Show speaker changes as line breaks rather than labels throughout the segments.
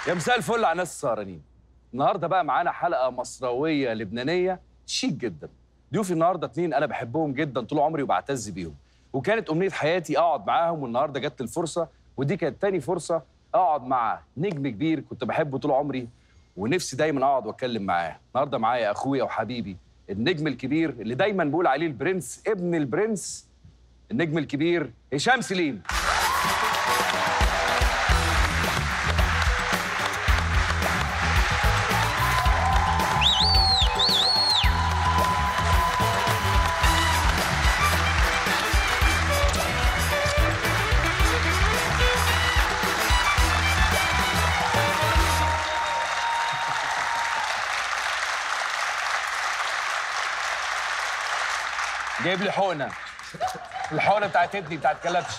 يا مساء الفل على الناس السهرانين النهارده بقى معانا حلقه مصراويه لبنانيه شيك جدا ضيوفي النهارده اتنين انا بحبهم جدا طول عمري وبعتز بيهم وكانت امنيه حياتي اقعد معاهم والنهارده جت الفرصه ودي كانت تاني فرصه اقعد مع نجم كبير كنت بحبه طول عمري ونفسي دايما اقعد واتكلم معاه النهارده معايا اخويا وحبيبي النجم الكبير اللي دايما بقول عليه البرنس ابن البرنس النجم الكبير هشام سليم جايب لي حقنه الحقنه بتاعت ابني بتاعت كلبش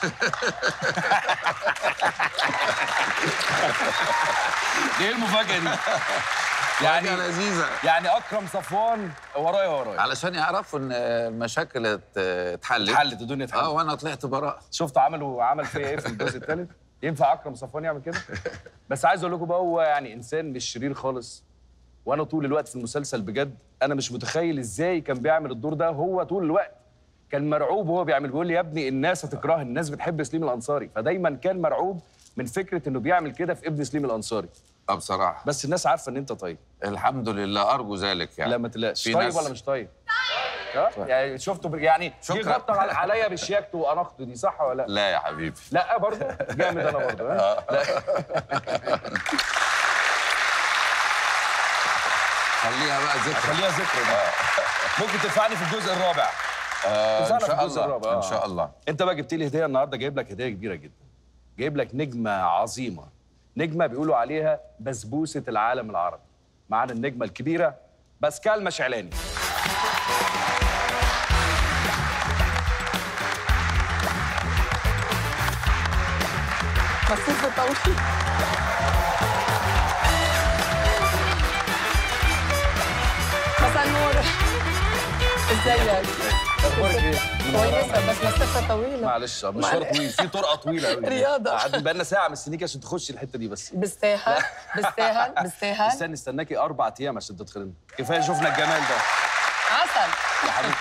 دي ايه المفاجاه دي يعني
حاجة لذيذة
يعني اكرم صفوان ورايا ورايا
علشان يعرفوا ان المشاكل ات- اتحلت
اتحلت الدنيا اتحلت
اه وانا طلعت براء
شفت عملوا عمل فيا ايه في الجزء الثالث ينفع اكرم صفوان يعمل كده بس عايز اقول لكم بقى هو يعني انسان مش شرير خالص وانا طول الوقت في المسلسل بجد انا مش متخيل ازاي كان بيعمل الدور ده هو طول الوقت كان مرعوب وهو بيعمل بيقول لي يا ابني الناس هتكرهني الناس بتحب سليم الانصاري فدايما كان مرعوب من فكره انه بيعمل كده في ابن سليم الانصاري
اه بصراحة
بس الناس عارفه ان انت طيب
الحمد لله ارجو ذلك يعني
لا ما تقلقش
في
طيب
ناس-
ولا مش طيب اه يعني شفته ب- يعني دي
شكرا.
غطى على- عليا بشياكته واناقته دي صح ولا لا
لا يا حبيبي
لا برضه جامد انا برضه ها
خليها بقى ذكرى
خليها ذكرى دي ممكن تنفعني في الجزء الرابع
آه ان
تنفعنا في
شاء
الجزء الرابع
الله
آه.
ان شاء الله
انت بقى جبت لي هديه النهارده جايب لك هديه كبيره جدا جايب لك نجمه عظيمه نجمه بيقولوا عليها بسبوسه العالم العربي معانا النجمه الكبيره باسكال مشعلاني
مصروف طويل مساء النور ازيك؟
اخبارك ايه؟
كويسة بس مسافة طويلة
معلش مشوار طويل في طرقه طويله قوي
رياضة.
قعدنا بقالنا ساعه مستنيك عشان تخشي الحته دي بس
بستاهل بستاهل بستاهل
استني استناكي اربع ايام عشان تدخلي كفايه شفنا الجمال ده
عسل
يا حبيبتي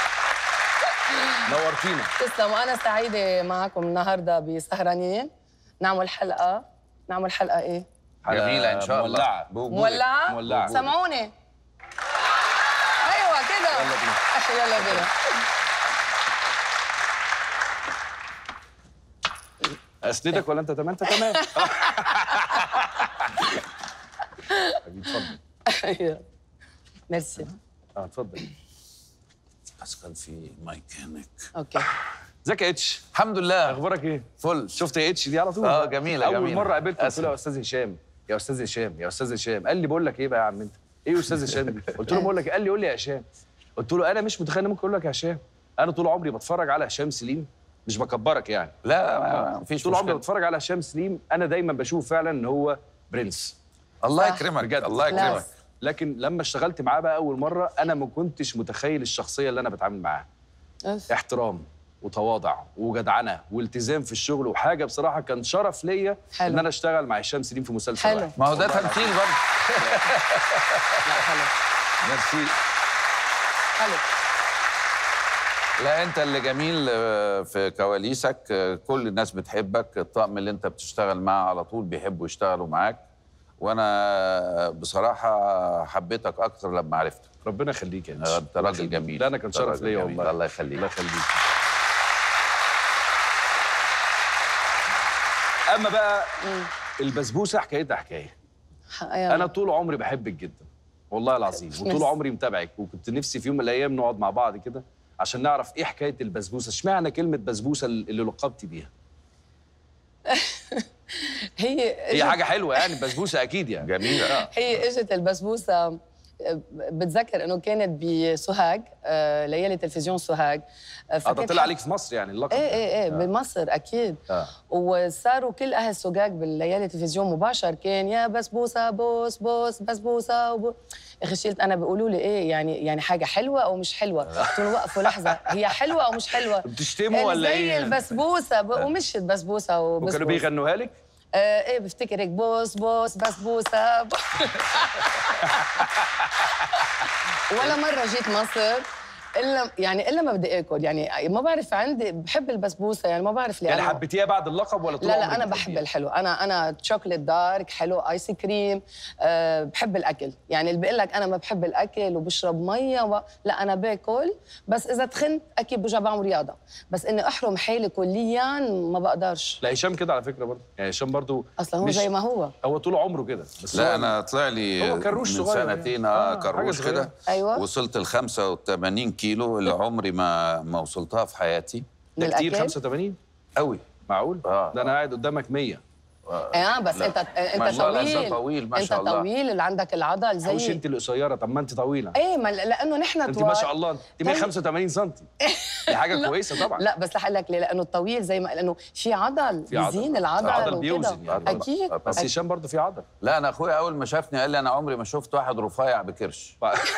نورتينا
تسلم وانا سعيدة معكم النهاردة بسهرانين نعمل حلقة نعمل حلقة ايه؟
جميلة ان شاء الله
مولعة.
بوجودك.
مولعة؟
مولعة.
سمعوني ايوه كده
يلا بينا.
اخي يلا بينا
اسندك ولا انت تمام انت تمام حبيبي اتفضل
ايوه ميرسي
اه اتفضل
بس كان في مايك هناك
اوكي
ازيك يا اتش
الحمد لله
اخبارك ايه
فل
شفت يا اتش دي على طول
آه، جميلة،
اول
جميلة.
مره قابلته قلت له يا
أسف.
استاذ هشام يا استاذ هشام يا استاذ هشام قال لي بقول لك ايه بقى يا عم انت ايه يا استاذ هشام دي قلت له بقول لك إيه؟ قال لي قول لي يا هشام قلت له انا مش متخيل إن ممكن اقول لك يا هشام انا طول عمري بتفرج على هشام سليم مش بكبرك يعني
لا ما- مفيش
طول عمري
مشكلة
بتفرج على هشام سليم انا دايما بشوف فعلا ان هو برنس
الله
صح.
يكرمك
بجد.
الله
لا.
يكرمك
لكن لما اشتغلت معاه بقى اول مره انا ما كنتش متخيل الشخصيه اللي انا بتعامل معاها
أوف.
احترام وتواضع وجدعنه والتزام في الشغل وحاجه بصراحه كان شرف ليا
حلو.
ان انا اشتغل مع هشام سليم في مسلسل
حلو.
واحد.
ما هو ده تمثيل برضه
لا حلو
ميرسي
حلو
لا انت اللي جميل آه، في كواليسك آه، كل الناس بتحبك الطقم اللي انت بتشتغل معاه على طول بيحبوا يشتغلوا معاك وانا بصراحه حبيتك اكتر لما عرفتك
ربنا يخليك يا
آه،
انس
انت راجل جميل
ده انا كان
أنت
شرف
راجل
ليا
جميل.
والله
الله يخليك
الله يخليك اما بقى البسبوسه حكايتها حكايه
أيوة.
انا طول عمري بحبك جدا والله العظيم وطول
ميرسي.
عمري متابعك وكنت نفسي في يوم من الايام نقعد مع بعض كده عشان نعرف ايه حكايه البسبوسه اشمعنى كلمه بسبوسه اللي لقبتي بيها
هي
هي حاجه حلوه يعني البسبوسه اكيد يعني
جميله
هي اجت البسبوسه آه، بتذكر انه كانت بسوهاج آه، ليالي تلفزيون سوهاج آه،
اه ده
فكانت
طلع
حق-
عليك في مصر يعني اللقب
ايه
ده.
ايه ايه بمصر اكيد
آه.
وصاروا كل اهل سوهاج بالليالي تلفزيون مباشر كان يا بسبوسه بوس بوس بسبوسه وبو... اخي شلت انا بيقولوا لي ايه يعني يعني حاجه حلوه او مش حلوه قلت لهم وقفوا لحظه هي حلوه او مش حلوه
بتشتموا
قال
ولا
زي
ايه
البسبوسه ب... ومشت بسبوسه وبسبوسه
وكانوا بيغنوها لك
آه ايه بفتكر هيك بوس بوس بسبوسه ب- ولا مره جيت مصر الا يعني الا ما بدي اكل يعني ما بعرف عندي بحب البسبوسه يعني ما بعرف ليه
يعني
أنا-
حبيتيها بعد اللقب ولا طول
لا لا
عمرك
انا بحب
بتحبيها؟
الحلو انا انا شوكليت دارك حلو ايس كريم أه بحب الاكل يعني اللي بيقول لك انا ما بحب الاكل وبشرب ميه و... لا انا باكل بس اذا تخنت اكيد برجع بعمل رياضه بس اني احرم حالي كليا ما بقدرش
لا هشام كده على فكره برضه يعني هشام برضه
اصلا هو
مش-
زي ما هو
هو طول عمره كده بس
لا
هو-
انا طلع لي
هو كروش
من
صغير
سنتين
يعني.
اه
آه، حاجة
كروش
صغيرة.
كده
أيوة.
وصلت ل 85 كيلو اللي عمري ما ما وصلتها في حياتي
ده
من
كتير
الأكل؟
85
قوي
معقول؟
آه.
ده انا قاعد قدامك 100
اه بس
لا.
انت انت
ما شاء الله،
طويل
أنت طويل، ما
انت
شاء الله.
طويل اللي عندك العضل
مش
زي
انت اللي قصيره طب ما انت طويله
ايه ما لانه نحن
انت
طوال
ما شاء الله انت
طيب.
185 سم دي حاجه كويسه طبعا
لا بس رح اقول لك ليه لانه الطويل زي ما لانه في عضل
في عضل.
بيزين العضل
العضل
وكده.
بيوزن يعني.
اكيد
بس هشام برضه في عضل
لا انا اخويا اول ما شافني قال لي انا عمري ما شفت واحد رفيع بكرش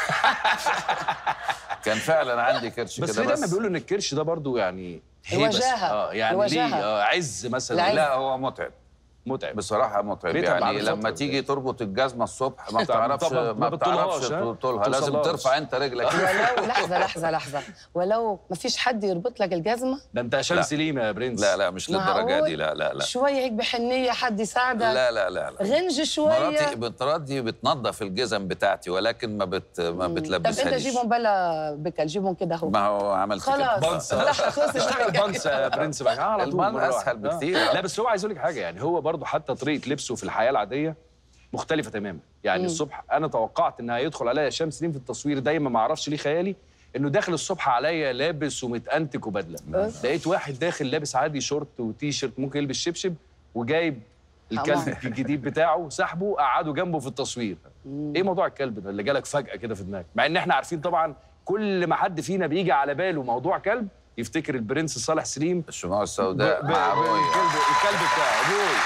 كان فعلا عندي كرش
بس
كده
في
بس
دايما بيقولوا ان الكرش ده برضه يعني هيبة.
الوجاهة.
اه يعني
الوجاهة.
ليه آه عز مثلا
العز.
لا هو متعب
متعب
بصراحة متعب
بيتعب
يعني
بعد
لما
فترة
تيجي تربط الجزمة الصبح ما
طبعاً،
بتعرفش
طبعاً، ما
ما بتعرفش
بتطولهاش، ها؟
تطولها لازم
توصلهاش.
ترفع انت رجلك
ولو لحظه لحظه لحظه ولو ما فيش حد يربط لك الجزمه
ده انت هشام
لا.
سليم يا برنس
لا لا مش للدرجة
معقول؟
دي لا لا لا
شوي هيك بحنيه حد يساعدك
لا لا لا, لا.
غنج شويه
مراتي مراتي بتنظف الجزم بتاعتي ولكن ما بت ما
طب انت
بتلبسها
جيبهم بلا بكل جيبهم كده هو
ما هو عملت
خلاص
كده
بنسى.
لا خلص
اشتغل بنس يا برنس بقى آه، على طول
البن
مرة
أسهل
واحدة. آه.
بكتير.
لا بس هو عايز اقول لك حاجه يعني هو برضه حتى طريقه لبسه في الحياه العاديه مختلفه تماما يعني الصبح انا توقعت ان هيدخل عليا هشام سليم في التصوير دايما ما اعرفش ليه خيالي انه داخل الصبح عليا لابس ومتانتك وبدله لقيت واحد داخل لابس عادي شورت وتي شيرت ممكن يلبس شبشب وجايب الكلب
حمار.
الجديد بتاعه سحبه قعده جنبه في التصوير ايه موضوع الكلب ده اللي جالك فجاه كده في دماغك مع ان احنا عارفين طبعا كل ما حد فينا بيجي على باله موضوع كلب يفتكر البرنس صالح سليم
الشموع
ب-
السوداء
ب-
مع
ب-
روية
الكلب الكلب بتاعه روي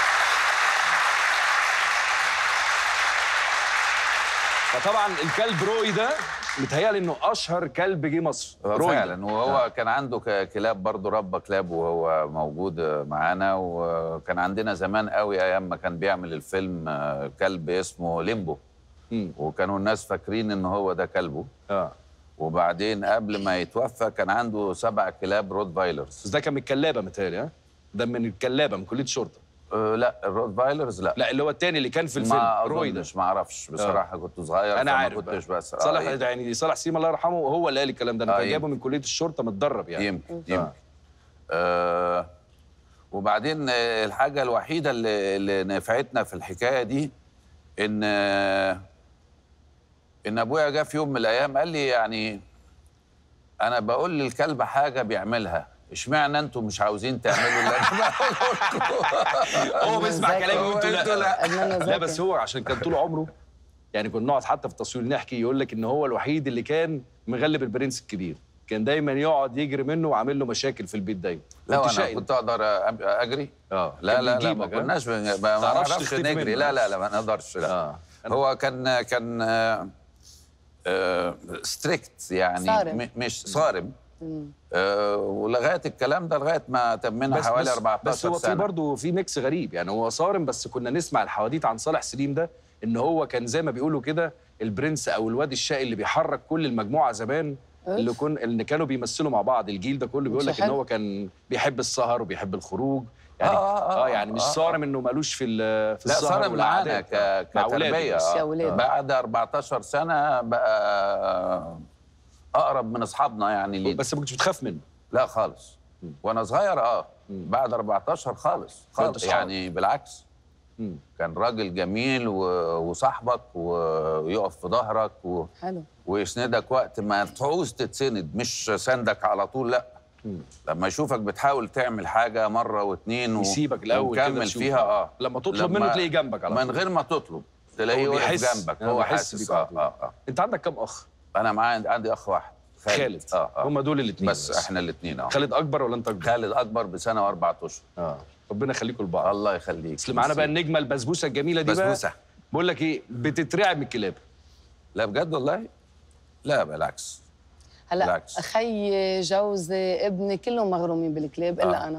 فطبعا الكلب روي ده متهيألي انه اشهر كلب جه مصر
هو
روي ده.
فعلا وهو كان عنده ك- كلاب برضه ربى كلاب وهو موجود معانا وكان عندنا زمان قوي ايام ما كان بيعمل الفيلم آه، كلب اسمه ليمبو
مم.
وكانوا الناس فاكرين ان هو ده كلبه
اه
وبعدين قبل ما يتوفى كان عنده سبع كلاب روت فايلرز
بس ده كان من الكلابه متهيألي ها ده من الكلابه من كليه الشرطه
أه لا الروت فايلرز لا
لا اللي هو التاني اللي كان في الفيلم
ما
روي ده
اظنش ما اعرفش بصراحه كنت صغير
انا
فما
عارف
كنتش
بقى.
بس
صالح
آه،
يعني صالح سليم الله يرحمه هو اللي قال الكلام ده انا
آه،
كان
يمكن.
جايبه من كليه الشرطه متدرب يعني
يمكن
آه.
يمكن آه وبعدين آه، الحاجة الوحيدة اللي, اللي نفعتنا في الحكاية دي إن آه إن أبويا جه في يوم من الأيام قال لي يعني أنا بقول للكلب حاجة بيعملها اشمعنى انتوا مش عاوزين تعملوا اللي انا بقوله لكم
هو بيسمع
ذكي.
كلامي وانتوا
وانتوا
لا
أدنانا
لا
ذكي.
بس هو عشان كان طول عمره يعني كنا نقعد حتى في التصوير نحكي يقول لك ان هو الوحيد اللي كان مغلب البرنس الكبير كان دايما يقعد يجري منه وعامل له مشاكل في البيت دايما
لا
كنت
انا
شقي.
كنت اقدر أب- اجري
اه
لا
كان
لا لا ما
بيجيبك، ها؟
كناش بن- ما ما
تعرفش
نعرفش
تختفي
نجري
منه.
لا لا لا ما نقدرش لا
اه
هو كان كان آه، آه، ستريكت يعني
صارم.
م- مش صارم آه، ولغايه الكلام ده لغايه ما تمنا حوالي 14
بس هو في
سنه
برضه في ميكس غريب يعني هو صارم بس كنا نسمع الحواديت عن صالح سليم ده ان هو كان زي ما بيقولوا كده البرنس او الواد الشقي اللي بيحرك كل المجموعه زمان اللي كن اللي كانوا بيمثلوا مع بعض الجيل ده كله بيقول لك ان
حلو.
هو كان بيحب السهر وبيحب الخروج يعني
آه، آه، آه،
يعني مش
آه، آه.
صارم انه مالوش في ال- في
لا
السهر
صارم معانا
والعادات.
ك-
مع ولاده
كتربيه
بس.
آه.
يا ولاد.
بعد 14 سنه بقى اقرب من اصحابنا يعني لينا
بس ما كنتش بتخاف منه
لا خالص وانا صغير اه بعد 14 خالص
كنت
خالص
صحاب.
يعني بالعكس
مم.
كان راجل جميل و- وصاحبك و- ويقف في ظهرك و...
حلو
ويسندك وقت ما تعوز تتسند مش سندك على طول لا لما يشوفك بتحاول تعمل حاجه مره واتنين و...
يسيبك الأول كده
ومكمل
تشوف.
فيها اه
لما تطلب منه تلاقيه جنبك على
من
طول.
غير ما تطلب تلاقيه
هو
واقف
بيحس.
جنبك
هو
هو
بيحس
حاسس
بيك
اه
على طول.
اه اه
انت عندك كام اخ
انا معايا عندي اخ واحد
خالد
اه اه
هم دول الاثنين
بس احنا الاثنين اه
خالد اكبر ولا انت اكبر
خالد اكبر بسنه واربع اشهر
اه ربنا يخليكم لبعض
الله يخليك
اصل معانا بقى النجمه البسبوسه الجميله دي
بسبوسة.
بقى بقول لك ايه بتترعب من الكلاب
لا بجد والله لا بالعكس
هلا
بالعكس.
خيي جوزي ابني كلهم مغرومين بالكلاب الا
آه.
انا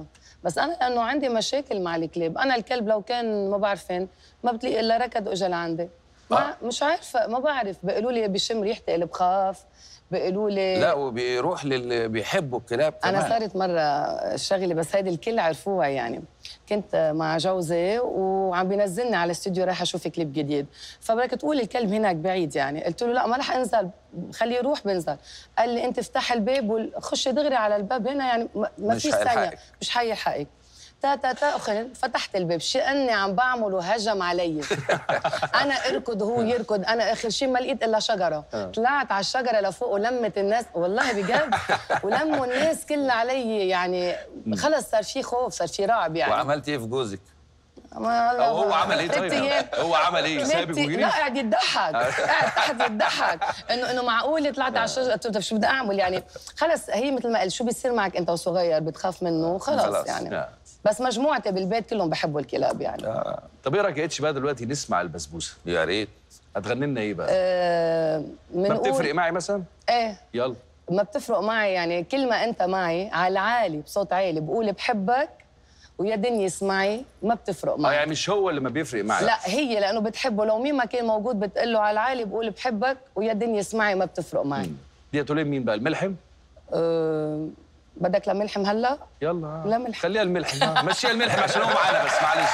بس انا لانه عندي مشاكل مع الكلاب انا الكلب لو كان ما بعرف فين ما بتلاقي الا ركض واجا لعندي ما مش عارفه ما بعرف بيقولوا لي بشم ريحتي اللي بخاف بيقولوا لي
لا وبيروح للي بيحبوا الكلاب كمان
انا صارت مره شغله بس هيدي الكل عرفوها يعني كنت مع جوزي وعم بينزلني على الاستوديو رايحه اشوف كليب جديد فبدك تقول الكلب هناك بعيد يعني قلت له لا ما رح انزل خليه يروح بنزل قال لي انت افتح الباب وخش دغري على الباب هنا يعني ما- ما
مش
في ثانيه
حيلحقك.
مش حيلحقك تا تا تا أخي فتحت الباب شئني عم بعمل وهجم علي انا اركض وهو يركض انا اخر شيء ما لقيت الا شجره طلعت على الشجره لفوق ولمت الناس والله بجد ولموا الناس كلها علي يعني خلص صار في خوف صار في رعب يعني
وعملت ايه في جوزك؟
ما الله
او هو عمل ايه
ثلاث
طيب
أيام.
هو عمل ايه سابق
ثلاث-
وجري
لا قاعد يضحك قاعد تحت يضحك انه انه معقول طلعت على الشجره قلت له طب شو بدي اعمل يعني خلص هي مثل ما قلت شو بيصير معك انت وصغير بتخاف منه خلص,
خلص.
يعني
آه.
بس مجموعتي بالبيت كلهم بحبوا الكلاب يعني
طب ايه رايك يا اتش بقى دلوقتي نسمع البسبوسه
يا ريت
هتغني لنا ايه بقى
آه
ما
منقول
بتفرق معي مثلا
ايه
يلا
ما بتفرق معي يعني كل ما انت معي على العالي بصوت عالي بقول بحبك ويا دنيا اسمعي ما بتفرق
اه
معي
يعني مش هو اللي ما بيفرق معي
لا هي لانه بتحبه لو مين ما كان موجود بتقول له على العالي بقول بحبك ويا دنيا اسمعي ما بتفرق معي
دي هتقول مين بقى الملحم
أه بدك لملحم هلا
يلا
لا ملحم.
خليها الملحم آه، مشيها الملحم عشان هو معانا بس معلش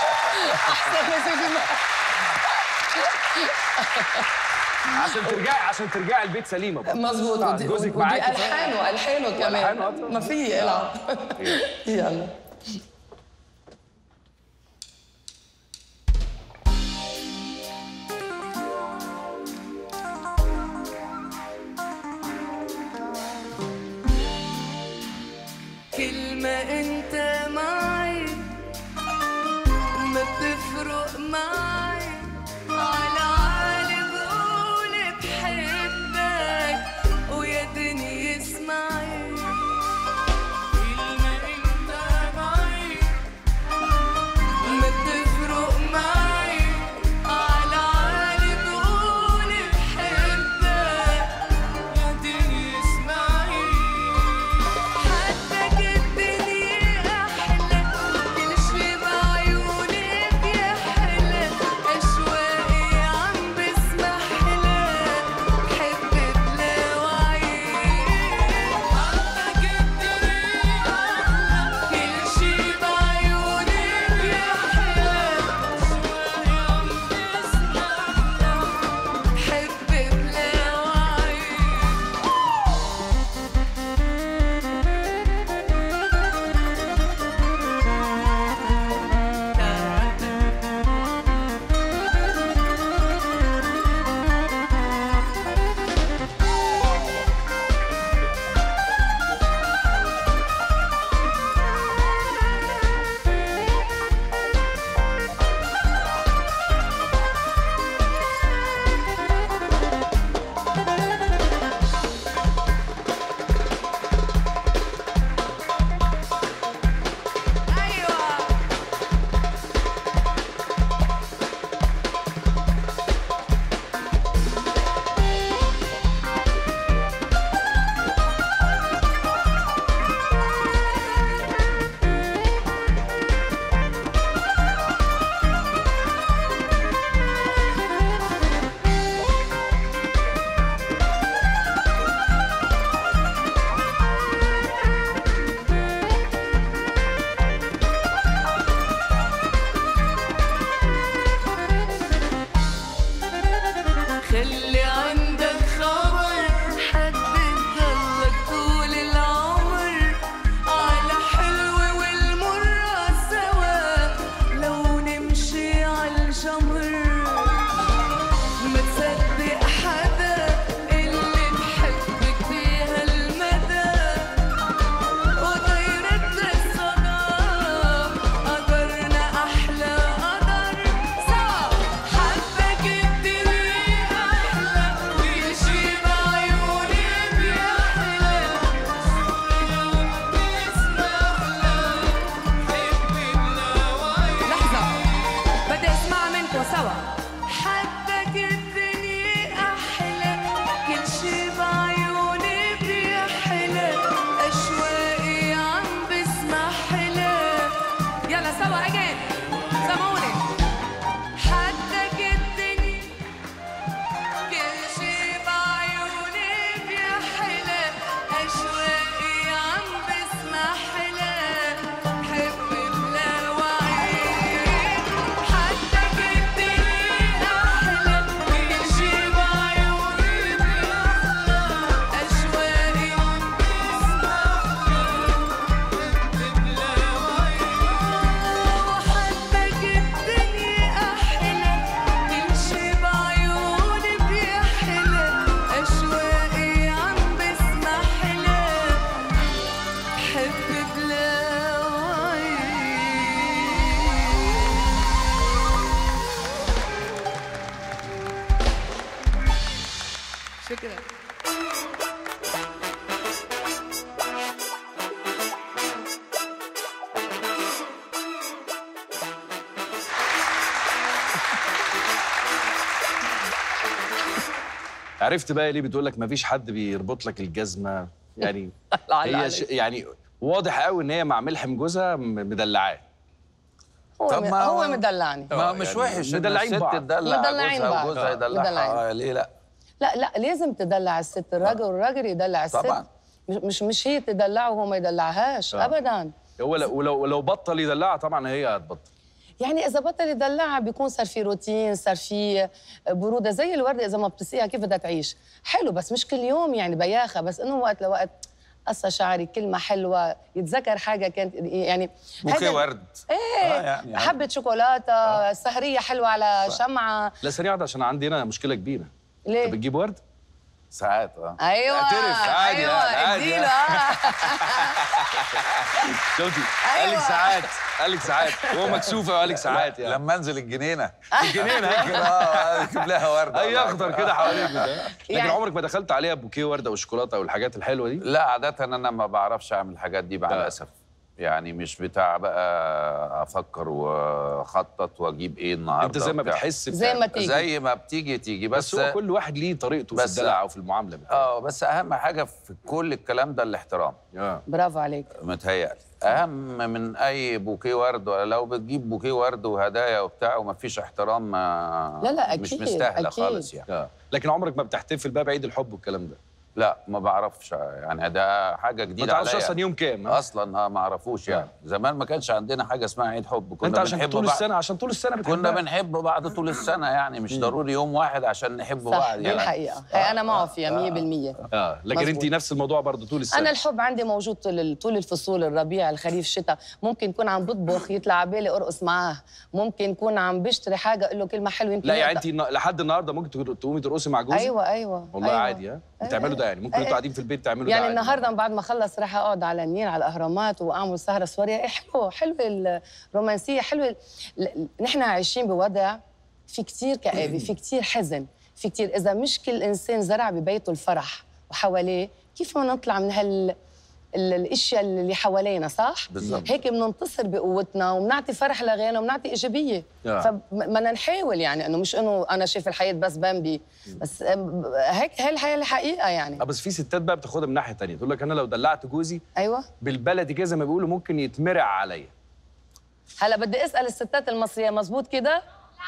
عشان ترجعي عشان ترجعي البيت سليمه بقى
مزبوط ودي-
جوزك
ودي
معاكي
الحانه الحانه
وألحانه
كمان
أكتر.
ما في العب يلا
كلمة انت معي ما بتفرق معي على عالي بقول بحبك ويا دنيا اسمعي كلمة انت معي ما بتفرق معي على عالي بقول بحبك يا دنيا اسمعي حبك الدنيا أحلى
عرفت بقى ليه بتقول لك مفيش حد بيربط لك الجزمه يعني هي ش... يعني واضح قوي ان هي مع ملحم جوزها م- مدلعاه
هو
طب ما
هو
هو-
مدلعني
ما
آه،
مش
يعني
وحش ان
مدلعين
الست
بعض.
تدلع
مدلعين
جوزها
بعض.
وجوزها
آه،
يدلعها
مدلعين.
آه، ليه لا
لا لا لازم تدلع الست الراجل والراجل يدلع الست
طبعاً.
مش مش مش هي تدلعه وهو ما يدلعهاش
آه.
ابدا
هو لو ولو لو بطل يدلعها طبعا هي هتبطل
يعني اذا بطل يدلعها بيكون صار في روتين صار في بروده زي الورده اذا ما بتسقيها كيف بدها تعيش حلو بس مش كل يوم يعني بياخه بس انه وقت لوقت قصة شعري كلمة حلوة يتذكر حاجة كانت يعني
بوكيه
هذا-
ورد
ايه
آه، يعني عادي.
حبة شوكولاتة سهرية حلوة على شمعة
لا ثانيه واحده عشان عندي انا مشكله كبيره انت
ليه؟
بتجيب ورد
ساعات اه
ايوه
اعترف، عادي
ايوه
يعني، عادي
اديله
يعني.
آه.
شفتي قال لك
أيوة.
ساعات قال لك ساعات هو مكسوفه وقال لك ساعات يعني
لما انزل الجنينه
الجنينه ها؟
اه اجيب لها ورده
اي اخضر كده حواليك ده لكن
يعني-
عمرك ما دخلت عليها بوكيه ورده وشوكولاته والحاجات الحلوه دي
لا عادة أنا ما بعرفش أعمل الحاجات دي مع
لا.
الأسف يعني مش بتاع بقى أفكر وأخطط وأجيب إيه النهاردة
انت زي ما
وبتاع.
بتحس
زي
بتعمل.
ما تيجي
زي ما بتيجي تيجي
بس
بس
هو كل واحد ليه طريقته في
بس-
الدلع وفي المعامله بتاعته
اه بس أهم حاجة في كل الكلام ده الاحترام
اه
برافو عليك
متهيألي أهم من أي بوكيه ورد ولا لو بتجيب بوكيه ورد وهدايا وبتاع وما فيش احترام ما
لا لا،
مش
أكيد،
مستاهلة
أكيد.
خالص يعني
اه لكن عمرك ما بتحتفل بقى بعيد الحب والكلام ده
لا ما بعرفش يعني ده حاجة
ما
جديدة
تعرفش
عليا
اصلا يوم كام ها؟
اصلا اه ما اعرفوش يعني زمان ما كانش عندنا حاجه اسمها عيد حب كنا
انت عشان
بنحب
طول
بعض.
السنه عشان طول السنه
كنا
بتحبها.
بنحب بعض طول السنه يعني مش ضروري يوم واحد عشان نحب
صح
بعض
دي
يعني
الحقيقة هي أنا معه فيها 100%
اه لكن انت
مظبوط.
نفس الموضوع برضه طول السنه
انا الحب عندي موجود طول ال- طول الفصول الربيع الخريف الشتاء ممكن يكون عم بطبخ يطلع على بالي ارقص معاه ممكن يكون عم بشتري حاجه اقول له كلمه حلوه يمكن
لا يعني
يقطع.
انت لحد النهارده ممكن تقول- تقومي ترقصي مع جوزك
ايوه ايوه
والله
أيوة.
عادي ها بتعملوا ده يعني ممكن
أيوة.
انتوا قاعدين في البيت تعملوا
يعني
ده عادي.
النهارده بعد ما اخلص راح اقعد على النيل على الاهرامات واعمل سهره سوريه ايه حلوه حلوه الرومانسيه حلوه ال- نحن عايشين بوضع في كتير كآبه في كتير حزن في كتير اذا مش كل انسان زرع ببيته الفرح وحواليه كيف بدنا نطلع من هال ال- الاشياء اللي حوالينا صح؟
بالظبط.
هيك بننتصر بقوتنا وبنعطي فرح لغيرنا وبنعطي ايجابيه
آه.
فبدنا نحاول يعني انه مش انه انا شايف الحياه بس بامبي بس أم، هيك هي الحياه الحقيقه يعني
اه بس في ستات بقى بتاخدها من ناحيه تانية تقول لك انا لو دلعت جوزي
ايوه
بالبلدي كده زي ما بيقولوا ممكن يتمرع عليا
هلا بدي اسال الستات المصريه مزبوط كده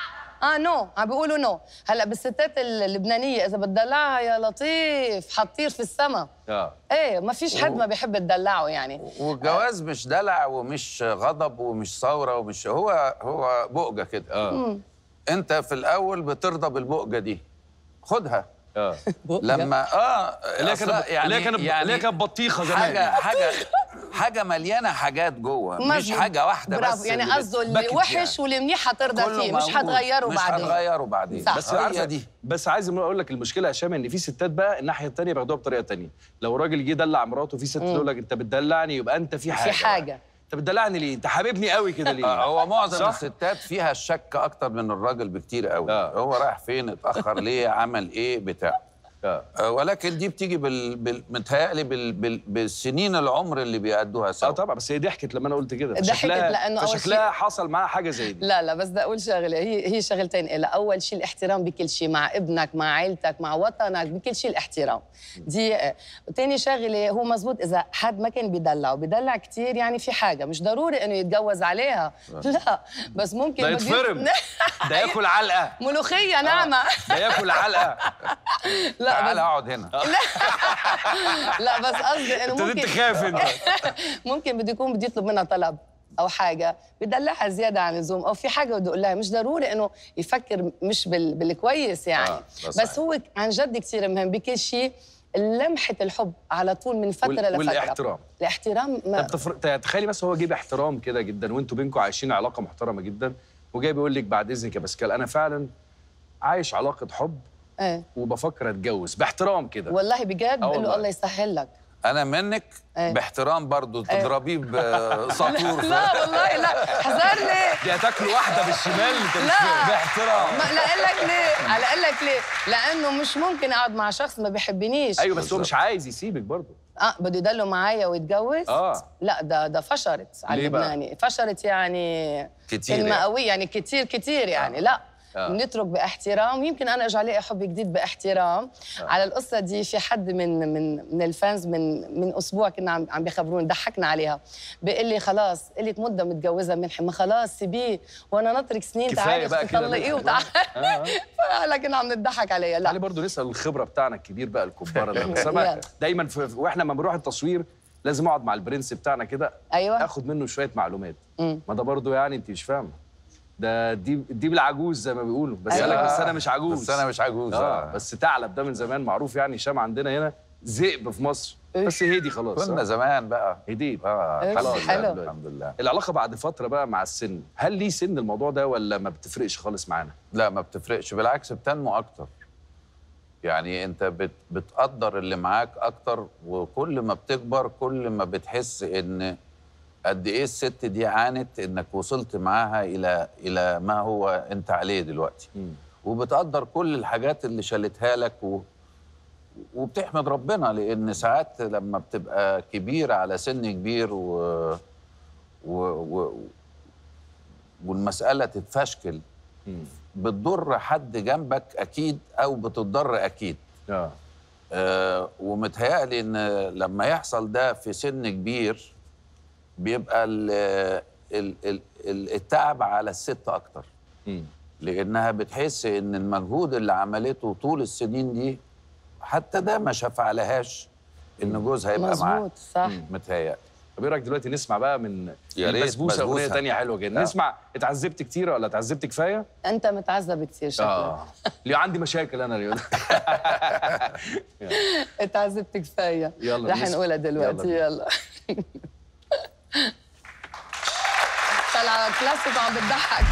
اه نو عم بيقولوا نو هلا بالستات اللبنانيه اذا بتدلعها يا لطيف حطير في السما
اه
ايه ما فيش حد ما بيحب تدلعه يعني
والجواز مش دلع ومش غضب ومش ثوره ومش هو هو بؤجه كده
اه
انت في الاول بترضى بالبؤجه دي خدها
اه
لما اه
اللي هي
أصلا
كانت اللي هي كانت اللي هي كانت بطيخه زمان
حاجه حاجه حاجه مليانه حاجات جوه مش
مظبوط.
حاجه واحده
برافو
بس
يعني
اللي
قصده اللي
بتبكت
وحش
يعني.
واللي منيح حترضى
كله
فيه مش
موجود.
حتغيره
مش
بعدين
هتغيره بعدين
صح.
بس
هي
عارفه
دي
بس عايز اقول لك المشكله يا هشام ان في ستات بقى الناحيه الثانيه بياخدوها بطريقه ثانيه لو راجل جه يدلع مراته في ست تقول لك انت بتدلعني يبقى انت في حاجه
في حاجه
انت بتدلعني ليه انت حبيبني قوي كده ليه
آه، هو معظم
صح؟
الستات فيها الشك اكتر من الراجل بكتير قوي
آه.
هو رايح فين اتاخر ليه عمل ايه بتاع
اه
آه، ولكن دي بتيجي بال... بال... متهيألي بال... بال... بالسنين العمر اللي بيأدوها سوا
اه طبعا بس هي ضحكت لما انا قلت كده
ضحكت
فشكلها-
لأنه أول
فشكلها
شيء-
حصل معاها حاجه زي دي
لا لا بس بدي اقول شغله هي هي شغلتين إلها اول شيء الاحترام بكل شيء مع ابنك مع عائلتك مع وطنك بكل شيء الاحترام دي آه. تاني شغله هو مزبوط اذا حد ما كان بيدلع وبيدلع كثير يعني في حاجه مش ضروري انه يتجوز عليها لا بس ممكن
ده
بده
يتفرم ده ياكل علقه
ملوخيه نعمه
ده ياكل علقه
لا
تعال
بس
اقعد هنا
لا بس قصدي انه
ابتديت
ممكن
تخاف انت
ممكن بده يكون بده يطلب منها طلب او حاجه بدلعها زياده عن اللزوم او في حاجه بده يقول لها مش ضروري انه يفكر مش بال... بالكويس يعني
آه، ده
بس
صحيح.
هو عن جد كثير مهم بكل شيء لمحه الحب على طول من فتره
وال-
لفتره
والاحترام.
الاحترام ما
طب تفر... تخيلي بس هو جيب احترام كده جدا وانتوا بينكم عايشين علاقه محترمه جدا وجاي بيقول لك بعد اذنك يا باسكال انا فعلا عايش علاقه حب
ايه
وبفكر اتجوز باحترام كده
والله بجد بقول
والله.
له الله يسهل لك
انا منك
إيه.
باحترام برضو تضربيه بسطور
لا والله لا حذرني
دي هتاكل واحده بالشمال انت مش
لا.
فاهم باحترام
ما لا اقول لك ليه على اقول لك ليه لانه مش ممكن اقعد مع شخص ما بيحبنيش
ايوه بس هو
بالظبط.
مش عايز يسيبك برضه
اه بده يضلوا معايا ويتجوز
آه.
لا ده ده فشرت على
ليه بقى؟
اللبناني فشرت يعني
كتير
كلمه
يعني.
قويه يعني كتير كتير يعني لا
آه.
بنترك باحترام ويمكن انا اجي الاقي حب جديد باحترام على القصه دي في حد من من من الفانز من من اسبوع كنا عم عم بيخبروني ضحكنا عليها بيقول لي خلاص قلت مده متجوزه منحي ما خلاص سيبيه وانا نترك سنين
كفاية
تعالي
بقى كده
تطلقيه
منحي.
وتعالي
آه، آه.
لكن عم نضحك عليها
تعالي
لا
برضه نسال الخبره بتاعنا الكبير بقى الكبار اللي بس أنا
يلا.
دايما في واحنا لما بنروح التصوير لازم اقعد مع البرنس بتاعنا كده
ايوه
اخد منه شويه معلومات
مم.
ما ده برضه يعني انت مش فاهمه ده دي دي بالعجوز زي ما بيقولوا بس
أيوة.
قال لك بس انا مش عجوز
بس انا مش عجوز
اه
آه.
بس ثعلب ده من زمان معروف يعني هشام عندنا هنا ذئب في مصر بس هدي خلاص
كنا
آه.
زمان بقى
هديت
اه
إيه،
خلاص
حلو.
يعني الحمد لله
العلاقه بعد فتره بقى مع السن هل ليه سن الموضوع ده ولا ما بتفرقش خالص معانا
لا ما بتفرقش بالعكس بتنمو اكتر يعني انت بت بتقدر اللي معاك اكتر وكل ما بتكبر كل ما بتحس ان قد ايه الست دي عانت انك وصلت معاها الى الى ما هو انت عليه دلوقتي
مم.
وبتقدر كل الحاجات اللي شالتها لك و... وبتحمد ربنا لان ساعات لما بتبقى كبيره على سن كبير و... و... و... والمساله تتفشكل
مم.
بتضر حد جنبك اكيد او بتضر اكيد
اه
آه ومتهيألي ان لما يحصل ده في سن كبير بيبقى ال ال ال ال- التعب على الست اكتر
مم.
لانها بتحس ان المجهود اللي عملته طول السنين دي حتى ده ما شفعلهاش ان جوزها يبقى معاها
مظبوط صح
متهيألي
طب ايه رايك دلوقتي نسمع بقى من
يا ريت
البسبوسه اغنيه
بسبوسة.
تانية حلوه جدا
آه.
نسمع اتعذبت كتير ولا اتعذبت كفايه
انت متعذب كثير شكلك
اه ليه عندي مشاكل انا اليوم
اتعذبت كفايه
يلا
رح
نسمع.
نقولها دلوقتي
يلا
يلا طلع كلاسيك وعم بتضحك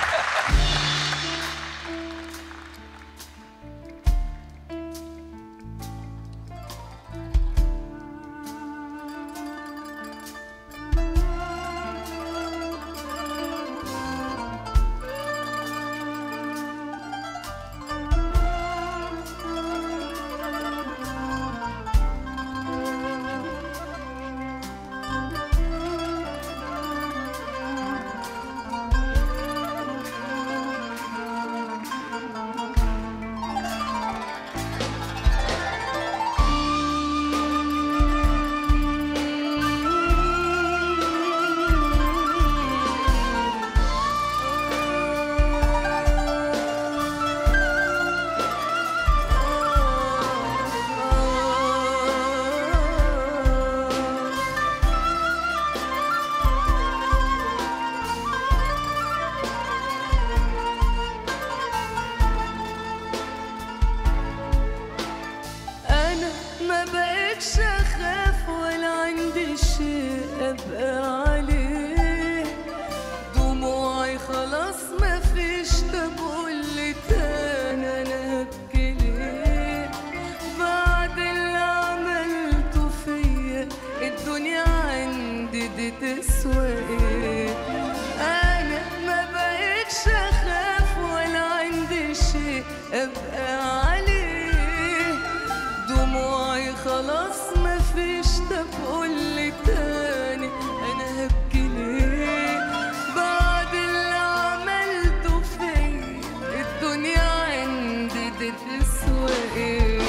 أنا ما بقتش أخاف ولا عندي شيء أبقى عليه دموعي خلاص ما فيش طب قولي تاني أنا هبكي ليه بعد اللي عملته فيا الدنيا عندي دي تسوى إيه أنا ما بقتش أخاف ولا عندي شيء أبقى عليه دموعي خلاص ما فيش طب قولي تاني انا هبكي ليه بعد اللي عملته فيا الدنيا عندي دي تسوى ايه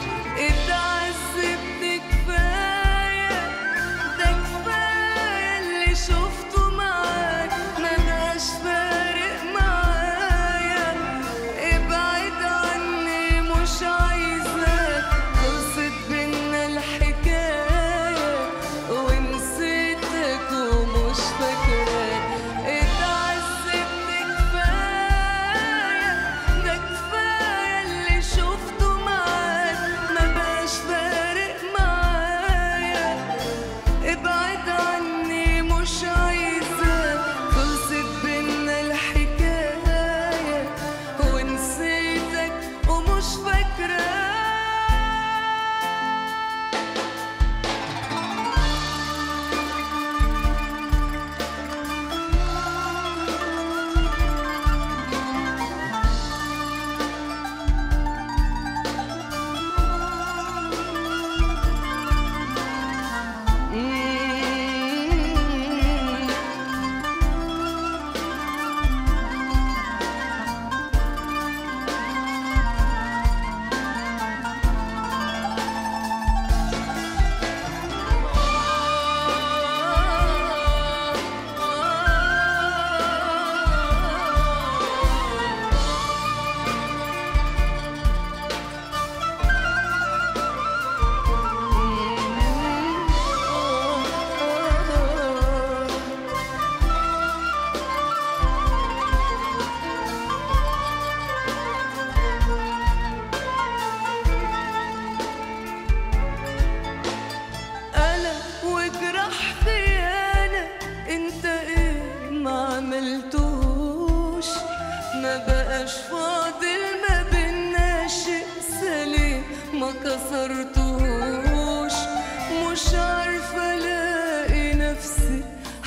اتعذبت كفايه ده كفايه اللي شفته معاك ما بقاش فارق معايا ابعد عني مش عايزاك خلصت بينا الحكاية ونسيتك ومش فاكراك اتعذبت كفاية ده كفاية اللي شفته معاك ما بقاش فارق معايا ابعد عني مش عايزاك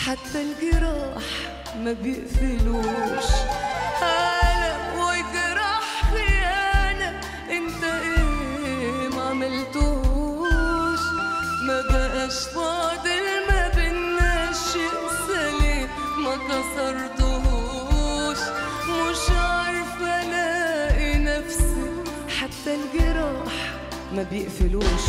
حتى الجراح ما بيقفلوش ألم وجراح خيانة انت ايه ما عملتوش ما بقاش فاضل ما بينا شيء سليم ما كسرتهوش مش عارفة الاقي نفسي حتى الجراح ما بيقفلوش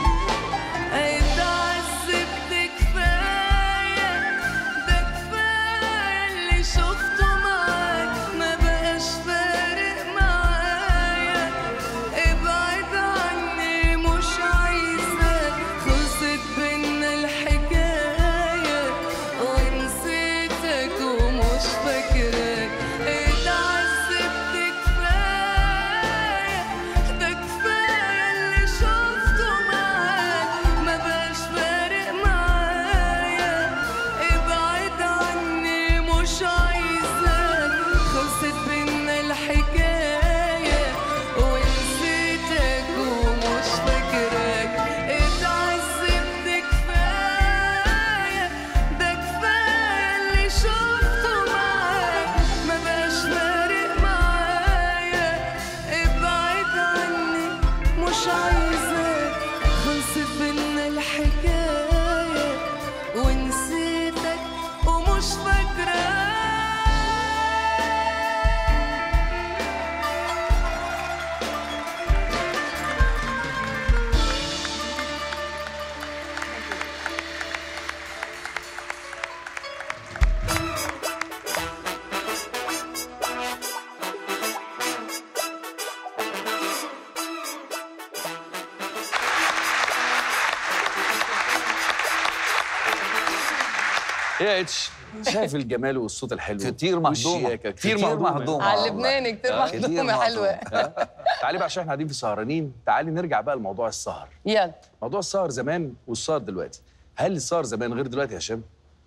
اتعذبت كفاية ده كفاية اللي شفته معاك ما بقاش فارق معايا ابعد عني مش عايزاك خلصت بينا الحكاية ونسيتك ومش فاكراك اتعذبت كفاية ده كفاية اللي شفته معاك ما بقاش فارق معايا ابعد عني مش عايزاك خلصت بينا الحكاية ونسيتك ومش فاكراك اتعذبت كفاية ده كفاية اللي شفته معاك ما بقاش فارق معايا ابعد عني مش عايزاك خلصت بينا الحكاية ونسيتك ومش فاكراك
ايه يا اتش شايف الجمال والصوت الحلو
كتير مهضومة.
والشياكة. كتير
كتير
مهضومة
مهضومة.
على
والله.
اللبناني كتير
آه، كتير
مخدومة
مهضومة.
حلوة
ها؟ تعالي بقى عشان احنا قاعدين في سهرانين تعالي نرجع بقى لموضوع السهر
يلا
موضوع السهر زمان والسهر دلوقتي هل السهر زمان غير دلوقتي يا هشام؟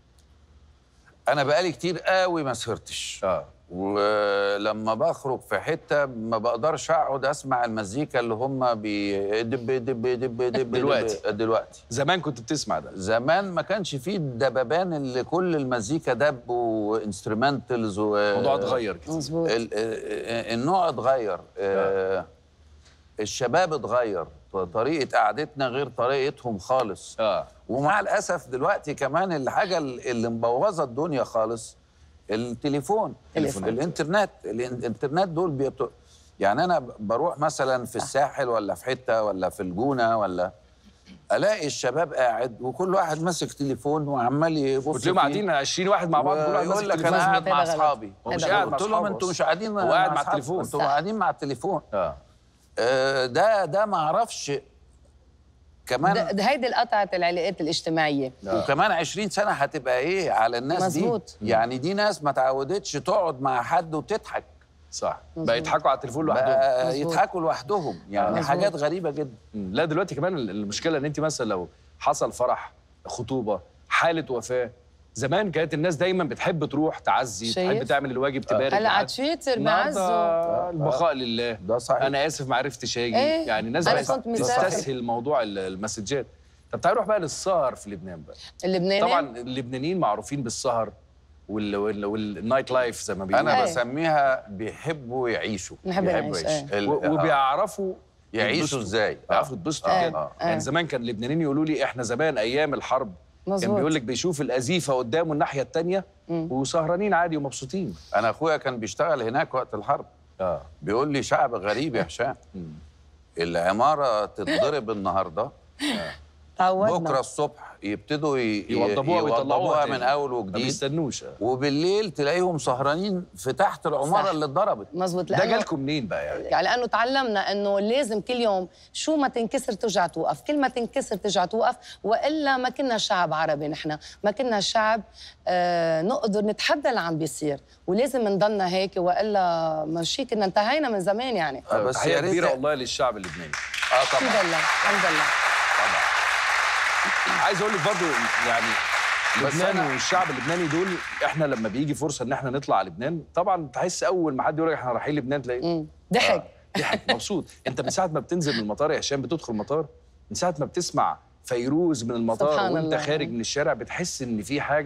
انا بقالي كتير قوي ما سهرتش
اه
ولما بخرج في حته ما بقدرش اقعد اسمع المزيكا اللي هم بي دب دب دب دب
دلوقتي.
دب دلوقتي
زمان كنت بتسمع ده
زمان ما كانش فيه الدببان اللي كل المزيكا دب وانسترومنتالز و
الموضوع اتغير كتير
مظبوط
ال- ال- النوع اتغير آه، الشباب اتغير طريقه قعدتنا غير طريقتهم خالص
اه
ومع الاسف دلوقتي كمان الحاجه اللي مبوظه الدنيا خالص التليفون
تليفون.
الانترنت الانترنت دول بيبت... يعني انا بروح مثلا في الساحل ولا في حته ولا في الجونه ولا الاقي الشباب قاعد وكل واحد ماسك تليفون وعمال يبص
وتلاقيهم
فيه.
قاعدين 20 واحد مع بعض كل واحد ماسك
يقول لك
تليفون.
انا قاعد
مظبوط،
مع
هذا غلط.
اصحابي
هو مش
هذا
قاعد مع
قلت لهم
أصحابه
انتوا
أصلاً.
مش قاعدين
هو قاعد مع
أصحابكم،
التليفون.
انتوا
صح.
قاعدين مع التليفون
اه
آه، ده ده ما اعرفش كمان
ده ده هيدي القطعة العلاقات الاجتماعية
وكمان 20 سنه هتبقى ايه على الناس
مظبوط.
دي يعني دي ناس ما تعودتش تقعد مع حد وتضحك
صح
مظبوط.
بقى يضحكوا على التليفون لوحدهم
بقى
مظبوط.
يضحكوا لوحدهم يعني
مظبوط.
حاجات غريبه جدا
مم. لا دلوقتي كمان المشكله ان انت مثلا لو حصل فرح خطوبه حاله وفاه زمان كانت الناس دايما بتحب تروح تعزي
شايف؟
تحب تعمل الواجب تبارك
هلا
لحد.
على تويتر
النهارده
بعزوا
البقاء لله
ده صحيح.
انا اسف ما عرفتش اجي
إيه؟
يعني الناس
أنا
بقت
كنت مسافر.
تستسهل موضوع ال- المسجات طب تعالوا نروح بقى للسهر في لبنان بقى
اللبناني
طبعا اللبنانيين معروفين بالسهر وال- وال- والنايت لايف زي ما بيقولوا
انا
أي.
بسميها بيحبوا يعيشوا
نحب
بيحبوا
نعيش
يعيشوا.
ايه
ال-
و-
آه.
وبيعرفوا
يعيشوا
يتبسطوا.
ازاي
بيعرفوا يتبسطوا
آه.
جدا
آه.
يعني زمان كان اللبنانيين يقولوا لي احنا زمان ايام الحرب كان
مظبوط.
بيقول لك بيشوف الازيفه قدامه الناحيه الثانيه وسهرانين عادي ومبسوطين
انا اخويا كان بيشتغل هناك وقت الحرب
اه
بيقول لي شعب غريب يا هشام العماره تتضرب النهارده
تعودنا
بكره الصبح يبتدوا ي-
يوضبوها ويطلعوها
يوضبوها
تاني.
من اول
ما
وجديد
بيستنوش آه.
وبالليل تلاقيهم سهرانين في تحت العماره
صح.
اللي اتضربت
مظبوط
ده
لانه
جالكم منين بقى يعني
يعني لانه تعلمنا انه لازم كل يوم شو ما تنكسر ترجع توقف كل ما تنكسر ترجع توقف والا ما كنا شعب عربي نحن ما كنا شعب آه نقدر نتحدى اللي عم بيصير ولازم نضلنا هيك والا ماشي كنا انتهينا من زمان يعني
آه، بس
تحيه
يا ريت-
كبيره والله للشعب اللبناني
اه
الحمد
طبعا
لله الحمد لله
عايز اقول لك برضو يعني
بس
لبنان
أنا-
والشعب اللبناني دول احنا لما بيجي فرصه ان احنا نطلع لبنان طبعا تحس اول ما حد يقول لك احنا رايحين لبنان تلاقي
مم. ضحك
ضحك مبسوط انت من ساعه ما بتنزل من المطار يا هشام بتدخل المطار من ساعه ما بتسمع فيروز من المطار
سبحان
وانت
الله.
خارج من الشارع بتحس ان في حاجه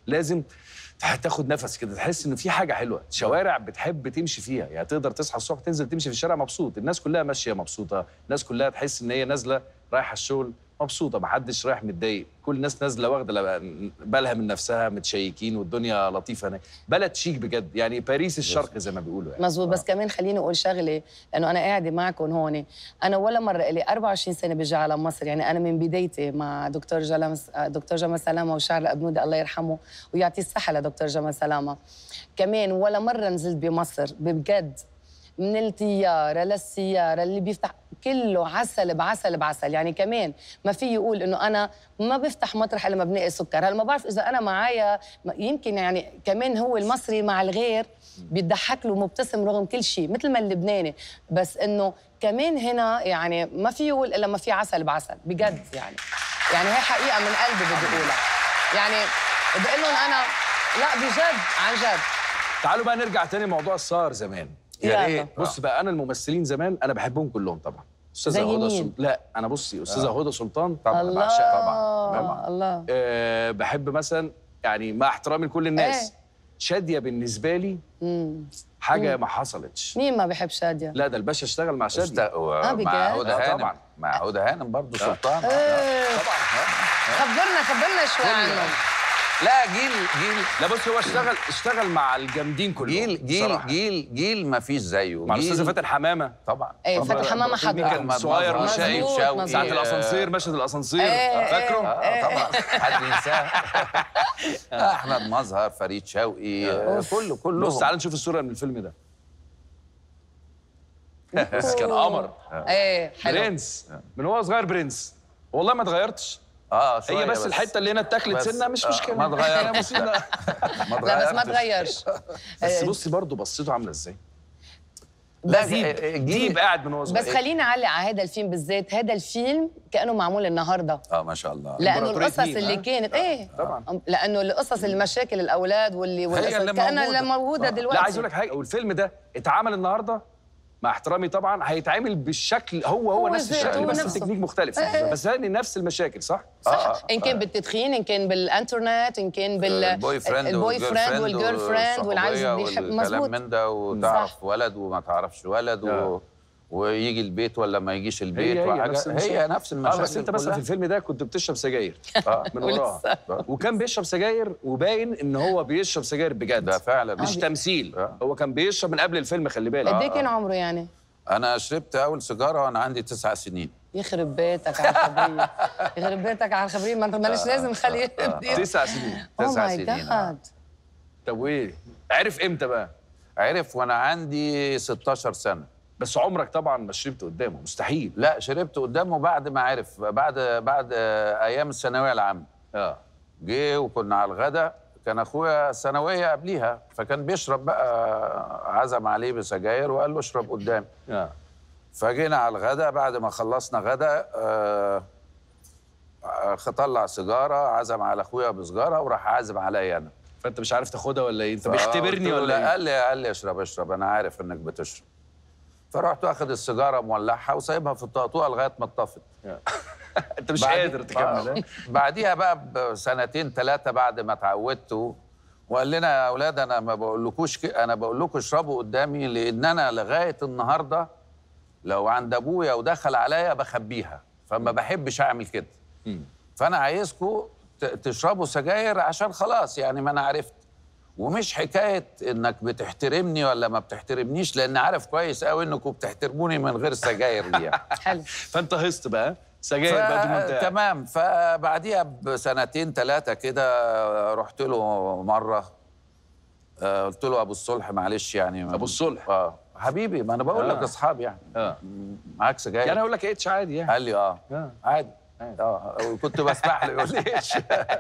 لازم تح- تاخد نفس كده تحس ان في حاجه حلوه شوارع بتحب تمشي فيها يعني تقدر تصحى الصبح تنزل تمشي في الشارع مبسوط الناس كلها ماشيه مبسوطه الناس كلها تحس ان هي نازله رايحه الشغل مبسوطه محدش رايح متضايق كل الناس نازله واخده ل- بالها من نفسها متشيكين والدنيا لطيفه هناك بلد شيك بجد يعني باريس الشرق زي ما بيقولوا يعني
مزبوط بس كمان خليني اقول شغله لانه انا قاعده معكم هون انا ولا مره لي 24 سنه بجي على مصر يعني انا من بدايتي مع دكتور جلال دكتور جمال سلامه وشعر ابنودي الله يرحمه ويعطيه الصحه لدكتور جمال سلامه كمان ولا مره نزلت بمصر بجد من الطياره للسياره اللي بيفتح كله عسل بعسل بعسل يعني كمان ما في يقول انه انا ما بفتح مطرح الا ما بنقي سكر هلا ما بعرف اذا انا معايا يمكن يعني كمان هو المصري مع الغير بيضحك له مبتسم رغم كل شيء مثل ما اللبناني بس انه كمان هنا يعني ما في يقول الا ما في عسل بعسل بجد يعني يعني هي حقيقه من قلبي بدي اقولها يعني بقول لهم انا لا بجد عن جد
تعالوا بقى نرجع تاني موضوع السهر زمان
يا
يلا.
ريت
بص بقى انا الممثلين زمان انا بحبهم كلهم طبعا استاذه
زي
هدى
مين؟
سلطان لا انا بصي استاذه هدى سلطان
طبعا
الله
بعشقها طبعا طبعا
الله
أه بحب مثلا يعني مع احترامي لكل الناس
إيه.
شاديه بالنسبه لي
مم.
حاجه ما حصلتش
مين ما بحب شاديه
لا ده الباشا اشتغل مع
است...
شاديه
و...
بجد؟
مع هدى
آه،
هانم
طبعا.
مع هدى هانم برضه سلطان
إيه.
طبعا
خبرنا خبرنا شوي عنهم
لا جيل جيل
لا بص هو اشتغل اشتغل مع الجامدين كلهم
جيل جيل
بصراحة.
جيل جيل ما فيش زيه
مع
جيل-
الاستاذه فاتن حمامه
طبعا
ايه
طبعاً.
فتح حمامه
البطولة دي
حضر
كان
مظبوط.
صغير
مظبوط.
وشايف
مظبوط،
شوقي.
مظبوط.
ساعه
آه،
الاسانسير مشهد الاسانسير
إيه،
فاكره
اه طبعا حد ينساه احمد مظهر فريد شوقي آه، كله كله
بص تعال نشوف الصوره من الفيلم ده بس كان قمر
ايه حلو
برنس من هو صغير برنس والله ما اتغيرتش
اه شوية
هي بس, الحته اللي هنا اتاكلت
بس-
سنه مش
آه،
مشكله
ما اتغيرتش.
يعني بصي لا.
ما
لا بس ما
اتغيرتش.
تغيرش
بس بصي برضه بصيته عامله ازاي
لا
ديب
جيل
ديب قاعد من هو صغير
بس خليني اعلق على هذا الفيلم بالذات هذا الفيلم كانه معمول النهارده
اه ما شاء الله
لانه
إمبراطورية
القصص
مين،
اللي
ها؟
كانت ايه
طبعاً.
لانه القصص المشاكل الاولاد واللي والقصص
اللي
كانها اللي
موجودة.
موجوده دلوقتي
لا عايز اقول لك حاجه والفيلم ده اتعمل النهارده مع احترامي طبعا هيتعمل بالشكل هو هو,
هو
نفس
ذاته،
الشكل
هو
بس
نفسه.
التكنيك مختلف
إيه.
بس هاني نفس المشاكل صح؟
صح ان كان بالتدخين ان كان بالانترنت ان كان بال
البوي فريند
البوي فريند والجيرل فريند والعايز اللي يحب
والكلام
مظبوط
من ده وتعرف ولد وما تعرفش ولد و...
آه.
ويجي البيت ولا ما يجيش البيت
هي هي
وحاجة-
نفس المشاكل.
هي نفس
اه
المشاكل
بس انت مثلا في
كلها.
الفيلم ده كنت بتشرب سجاير
آه.
من وراها
ولسه.
وكان بيشرب سجاير وباين ان هو بيشرب سجاير بجد
ده فعلا
مش تمثيل
آه.
هو كان بيشرب من قبل الفيلم خلي بالك
قد ايه كان عمره يعني؟
انا شربت اول سيجاره وانا عندي تسع سنين
يخرب بيتك على الخبريه يخرب بيتك على الخبريه ما انت ماليش لازم خليه
تسع سنين
تسع
Oh my
سنين، آه.
God.
طب وايه؟ عرف امتى بقى؟
عرف وانا عندي 16 سنه
بس عمرك طبعا ما شربت قدامه مستحيل
لا شربت قدامه بعد ما عرف بعد بعد آه، ايام الثانويه العامه
اه
جه وكنا على الغدا كان اخويا ثانويه قبليها فكان بيشرب بقى عزم عليه بسجاير وقال له اشرب قدامي
اه
فجينا على الغدا بعد ما خلصنا غدا آه آه، طلع سيجاره عزم على اخويا بسجاره وراح عازم عليا انا
فانت مش عارف تاخدها ولا ايه؟ انت
فقلت
بيختبرني
له
ولا
لا،
ايه؟
قال لي قال لي اشرب اشرب انا عارف انك بتشرب فرحت واخد السيجاره مولعها وسايبها في الطقطوقه لغايه ما اتطفت
انت مش
بعد-
قادر تكمل
آه.
ها؟
بعديها بقى بسنتين ثلاثه بعد ما اتعودت و- وقال لنا يا اولاد انا ما بقولكوش ك... انا بقول لكم اشربوا قدامي لان انا لغايه النهارده لو عند ابويا ودخل عليا بخبيها فما بحبش اعمل كده فانا عايزكم ت- تشربوا سجاير عشان خلاص يعني ما انا عرفت ومش حكايه انك بتحترمني ولا ما بتحترمنيش لان عارف كويس قوي انكم بتحترموني من غير السجاير دي يعني.
حلو
فانت هست بقى سجاير بقى طول ما انت قاعد.
تمام فبعديها بسنتين ثلاثه كده رحت له مره آه، قلت له ابو الصلح معلش يعني
أبو الصلح؟
اه حبيبي ما انا بقول
آه.
لك اصحاب يعني
اه
معاك سجاير
يعني اقول لك اتش عادي يعني
قال لي اه
آه.
عادي اه وكنت بسمح له يقول لي ايش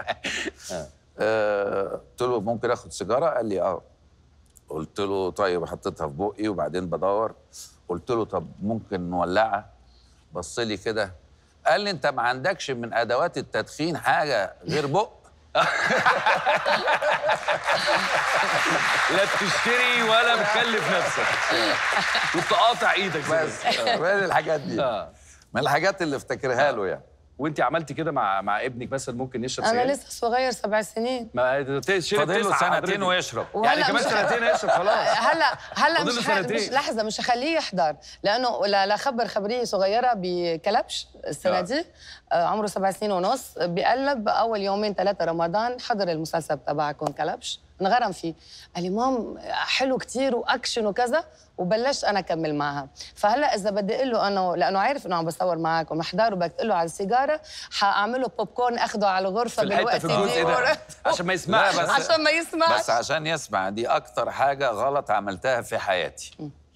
آه، قلت له ممكن اخد سيجاره قال لي اه قلت له طيب حطيتها في بقي وبعدين بدور قلت له طب ممكن نولعها بص لي كده قال لي انت ما عندكش من ادوات التدخين حاجه غير بق
لا بتشتري ولا بتكلف نفسك كنت قاطع ايدك
بس من الحاجات دي
اه
من الحاجات اللي افتكرها له يعني
وانت عملتي كده مع مع ابنك مثلا ممكن يشرب
انا
سجاير
لسه صغير سبع سنين
ما تشرب
فاضل له
تسعة
سنتين
حضرتك.
ويشرب
يعني
وهلأ
كمان
مش-
سنتين يشرب خلاص
هلا هلا
فاضل له
مش, ح...
سنتين.
مش لحظه مش هخليه يحضر لانه لا لا خبر خبريه صغيره بكلبش السنه
آه.
دي آه، عمره سبع سنين ونص بقلب اول يومين ثلاثه رمضان حضر المسلسل تبعكم كلبش انغرم فيه قال لي مام حلو كتير واكشن وكذا وبلشت انا اكمل معها فهلا اذا بدي اقول له انه لانه عارف انه عم بصور معك ومحضر وبدك تقول له على السيجاره حاعمله بوب كورن اخده على الغرفه
في الحته
بالوقت
في الجزء
دي
ده عشان ما يسمعش
لا، بس-
عشان ما يسمع
بس عشان يسمع دي اكتر حاجه غلط عملتها في حياتي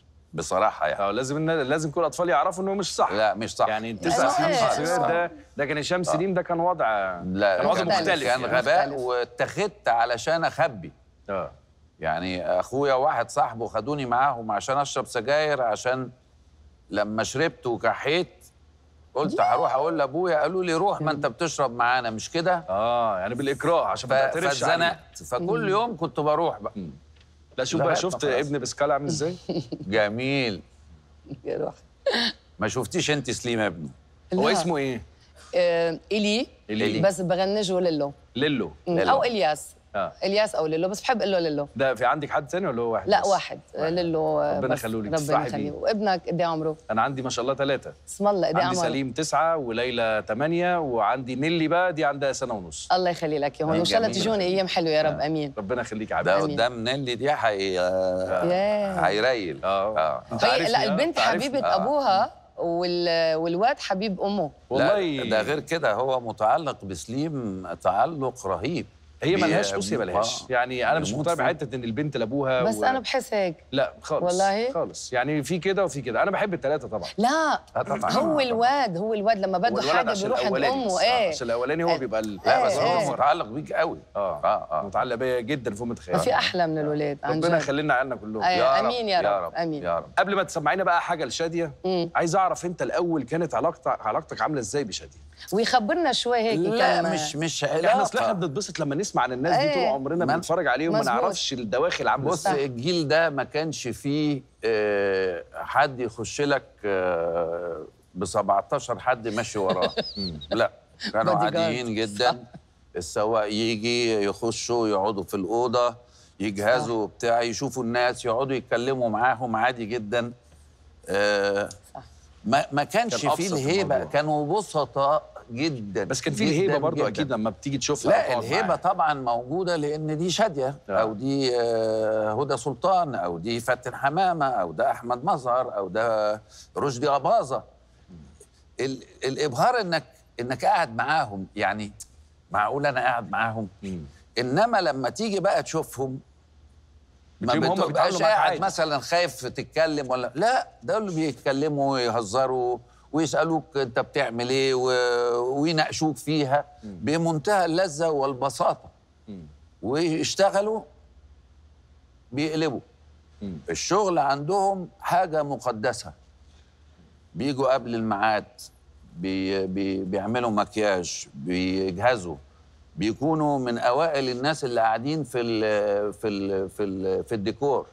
بصراحه يعني
اه لازم النا- لازم كل الاطفال يعرفوا انه مش صح
لا مش صح
يعني
لا،
تسع
صح.
سنين
صح.
السجاير ده ده كان هشام سليم ده كان وضع
لا
كان وضع
كان-
مختلف
كان
يعني.
غباء
مختلف.
واتخذت علشان اخبي
اه
يعني اخويا واحد صاحبه خدوني معاهم عشان اشرب سجاير عشان لما شربت وكحيت قلت هروح اقول لابويا قالوا لي روح ما انت بتشرب معانا مش كده
اه يعني بالاكراه عشان
ف-
ما تعترفش عليه.
فاتزنقت فكل يوم كنت بروح بقى
لا شوف بقى
لغاية ما
شفت
خلاص.
ابن بسكال عامل ازاي
جميل
يروح
ما شفتيش انت سليم يا ابني
هو
لا.
اسمه ايه
آه، إلي
إلي.
بس بغنجه ليلو
ليلو
او الياس
اه
الياس او ليلو بس بحب اقول له ليلو
ده في عندك حد تاني ولا هو واحد
لا
بس؟
واحد ليلو آه،
ربنا
بس.
يخليه لك،
ربنا
تفرحي
يخليه
بيه.
وابنك قد ايه عمره؟
انا عندي ما شاء الله ثلاثه
اسم الله قد ايه
عندي
عمره؟
سليم تسعة وليلى ثمانية وعندي نيلي بقى دي عندها سنة ونص
الله يخلي لك اياهم
آه،
وان شاء الله
جميل.
تجوني ايام حلوه يا رب امين
ربنا يخليك يا
ده
عبد
آمين.
قدام نيلي دي حي...
ياه.
هيريل
اه انت
هي
عارفني،
لا
آه،
البنت
أنت عارفني.
حبيبه
آه.
ابوها وال... والواد حبيب امه
والله
لا ده غير كده هو متعلق بسليم تعلق رهيب
هي
بي-
ملهاش بصي ملهاش
آه.
يعني انا مش
بيموت
مقتنع
فيه.
بحته ان البنت لابوها
بس
و...
انا بحس هيك
لا خالص
والله؟
خالص يعني في كده وفي كده انا بحب الثلاثه طبعا
لا
آه طبعاً.
هو الواد هو الواد لما بده
والولد
حاجه
عشان
بيروح عند
الأولاني بس.
امه
آه،
ايه
عشان الاولاني هو بيبقى ال...
لا بس
إيه،
هو
إيه.
متعلق بيك قوي
اه
اه اه
متعلق بيا جدا فوق ما
ما
تتخيل
في احلى من الولاد عن
ربنا
جد
يخلي لنا عيالنا كلهم
أي.
يا رب
أمين يا
يا
رب،
رب
أمين.
يا رب
قبل ما تسمعينا بقى حاجه لشاديه عايز اعرف انت الاول كانت علاقتك علاقتك عامله ازاي بشاديه
ويخبرنا شوي هيك
لا
كم-
مش مش
احنا اصل احنا
علاقه
بنتبسط لما نسمع عن الناس دي
إيه.
طول عمرنا
ما-
بنتفرج عليهم ما
مظبوط.
نعرفش الدواخل عامله
بص
ازاي
الجيل ده ما كانش فيه آه، حد يخش لك ب 17 حد ماشي وراه لا كانوا
Bodyguard.
عاديين جدا السواق يجي يخشوا يقعدوا في الاوضه يجهزوا بتاع يشوفوا الناس يقعدوا يتكلموا معاهم عادي جدا آه،
صح.
ما ما كانش
كان
فيه
أبسط
الهيبه
الموضوع.
كانوا بسطاء جدا
بس كان في
جداً
الهيبه برضو
جداً.
اكيد لما بتيجي تشوفها
لا
وتقعد
الهيبه
معاها.
طبعا موجوده لان دي شاديه
آه.
او دي آه، هدى سلطان او دي فاتن حمامه او ده احمد مظهر او ده رشدي اباظه ال- الابهار انك انك قاعد معاهم يعني معقول انا قاعد معاهم
مم.
انما لما تيجي بقى تشوفهم ما
بتلاقيهم هم
بتبقاش
بيتعاملوا معاك
قاعد
عادي.
مثلا خايف تتكلم ولا لا دول بيتكلموا ويهزروا ويسالوك انت بتعمل ايه و... ويناقشوك فيها بمنتهى اللذه والبساطه
مم.
ويشتغلوا بيقلبوا
مم.
الشغل عندهم حاجه مقدسه بيجوا قبل الميعاد بي... بي... بيعملوا مكياج بيجهزوا بيكونوا من اوائل الناس اللي قاعدين في ال... في ال... في ال... في الديكور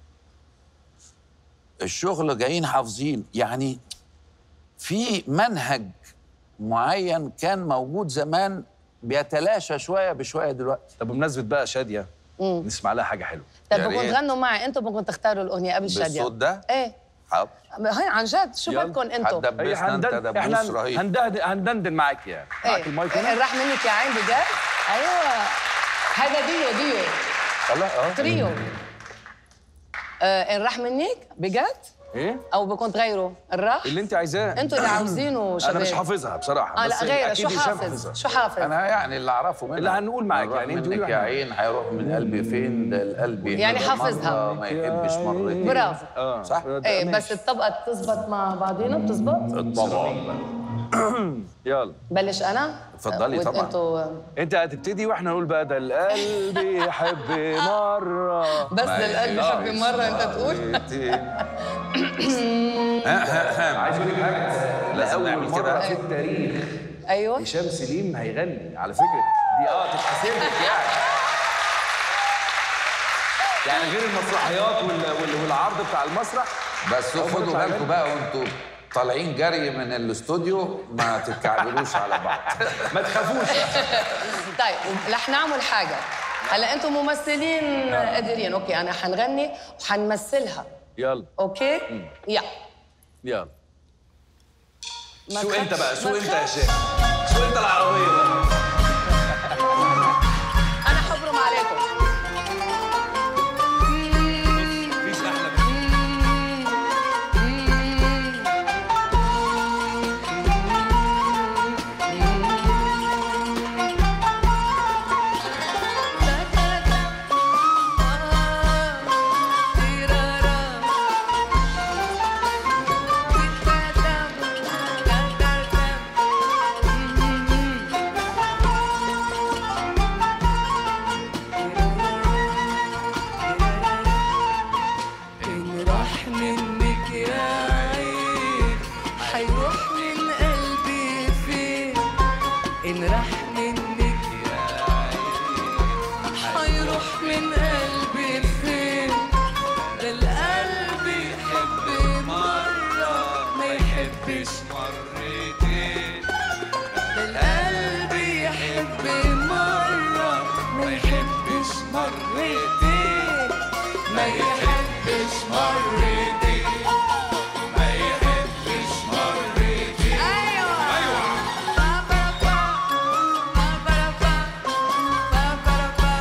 الشغل جايين حافظين يعني في منهج معين كان موجود زمان بيتلاشى شويه بشويه دلوقتي
طب بمناسبه بقى شاديه نسمع لها حاجه حلوه
طيب
يا
بدكم
ريت.
تغنوا معي انتم بدكم تختاروا الاغنيه قبل شاديه
بالصوت ده
ايه
حاضر
هي عن جد شو
يلا.
بدكم انتم
هتدبسنا انت
هندن-
دبوس رهيب
هندهد- هندندن معاك يعني معاك المايك هنا
راح منك يا عين بجد ايوه هذا ديو ديو
الله اه
تريو آه ان راح منك بجد
ايه
او بدكم تغيروا الراح
اللي انت عايزاه
انتوا اللي عاوزينه شباب
انا مش حافظها بصراحه
اه لا
بس
غير
أكيد
شو
هشام
حافظ
حافظها.
شو حافظ
انا يعني اللي اعرفه منها
اللي هنقول معاك
من راح
يعني انت
منك
قولي
يا
واحنا-
عين هيروح من قلبي فين ده القلب
يعني
يحب
حافظها.
مرة ما يحبش مرتين
برافو
اه
صح؟
ده
ايه
ماشي.
بس الطبقه تزبط مع بعضينا بتزبط
طبعا
يلا
بلش انا
اتفضلي
وإنت-
طبعاً.
انتوا
انت هتبتدي واحنا نقول بقى ده القلب يحب مره
بس للقلب يحب مره انت تقول
عايز اقول لك حاجه
لازم
لأول
نعمل
مرة
كده.
في التاريخ
ايوه
هشام سليم هيغني على فكره دي اه تتحسب لك يعني يعني غير المسرحيات وال... وال... والعرض بتاع المسرح
بس
أول مرة
خدوا
تعمل.
بالكم بقى وانتوا طالعين جري من الاستوديو ما تتكعبلوش على بعض
ما تخافوش
طيب رح نعمل حاجه هلا انتم ممثلين قادرين اوكي انا حنغني وحنمثلها
يلا
اوكي يا
يلا
ما
شو انت
تخافش-
بقى شو
ما
انت يا
تخافش.
شيخ شو انت العربيه بقى
انا حبرم عليكم
مفيش احلى من
إن راح منك يا عين حيروح من قلبي فين إن راح منك يا عين حيروح من قلبي فين ده القلب يحب مرة ما يحبش مرتين ده القلب يحب مرة ما يحبش مرتين ما يحبش مرتين ما يحبش مرتين ايوه ايوه با با با با با با با با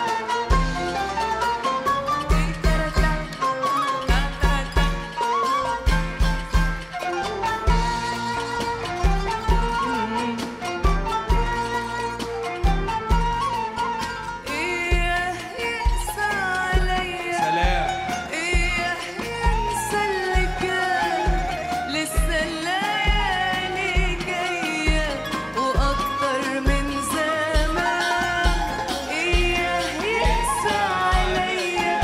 إيه يقسى عليا
سلام
إيه ينسى اللي كان لسه الليالي جاية وأكتر من زمان إيه يقسى عليا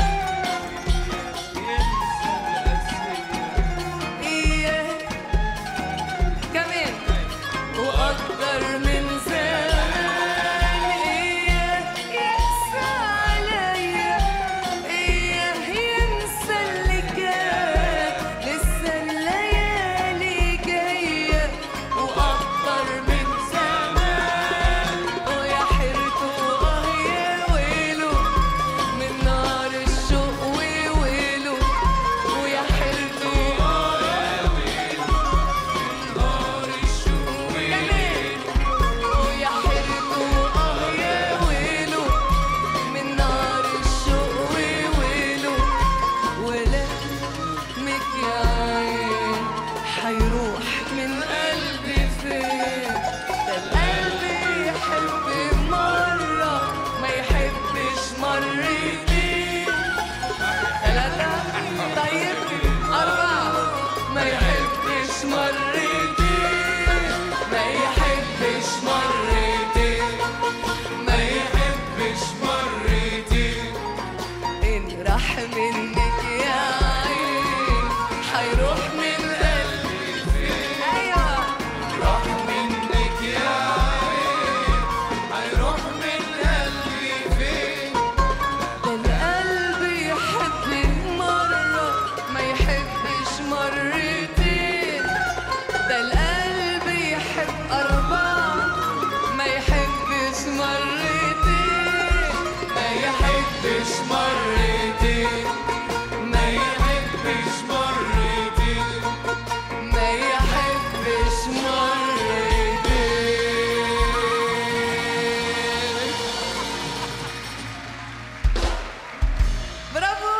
إيه كمان وأكتر من زمان إيه يقسى عليا إيه ينسى اللي كان لسه الليالي جاية وأكتر من زمان ويا حيرته وآه يا ويله من نار الشوق وويله ويا حيرته آه يا ويله من نار الشوق كمان ويا حيرته آه يا ويله من نار الشوق وويله ولمك يا عين حيروح من قلبي فين ده القلب يحب مرة ما يحبش مرتين ثلاثة طيب أربعة ما يحبش مرتين ما يحبش مرتين ما يحبش مرتين إن راح منك يا عين حيروح من قلبي فين أيوة راح منك يا عين حيروح من قلبي فين ده القلب يحب مرة ما يحبش مرتين ده القلب يحب أربعة ما يحبش مرتين ما يحبش مرتين ما يحبش مرتين ما يحبش مرتين برافو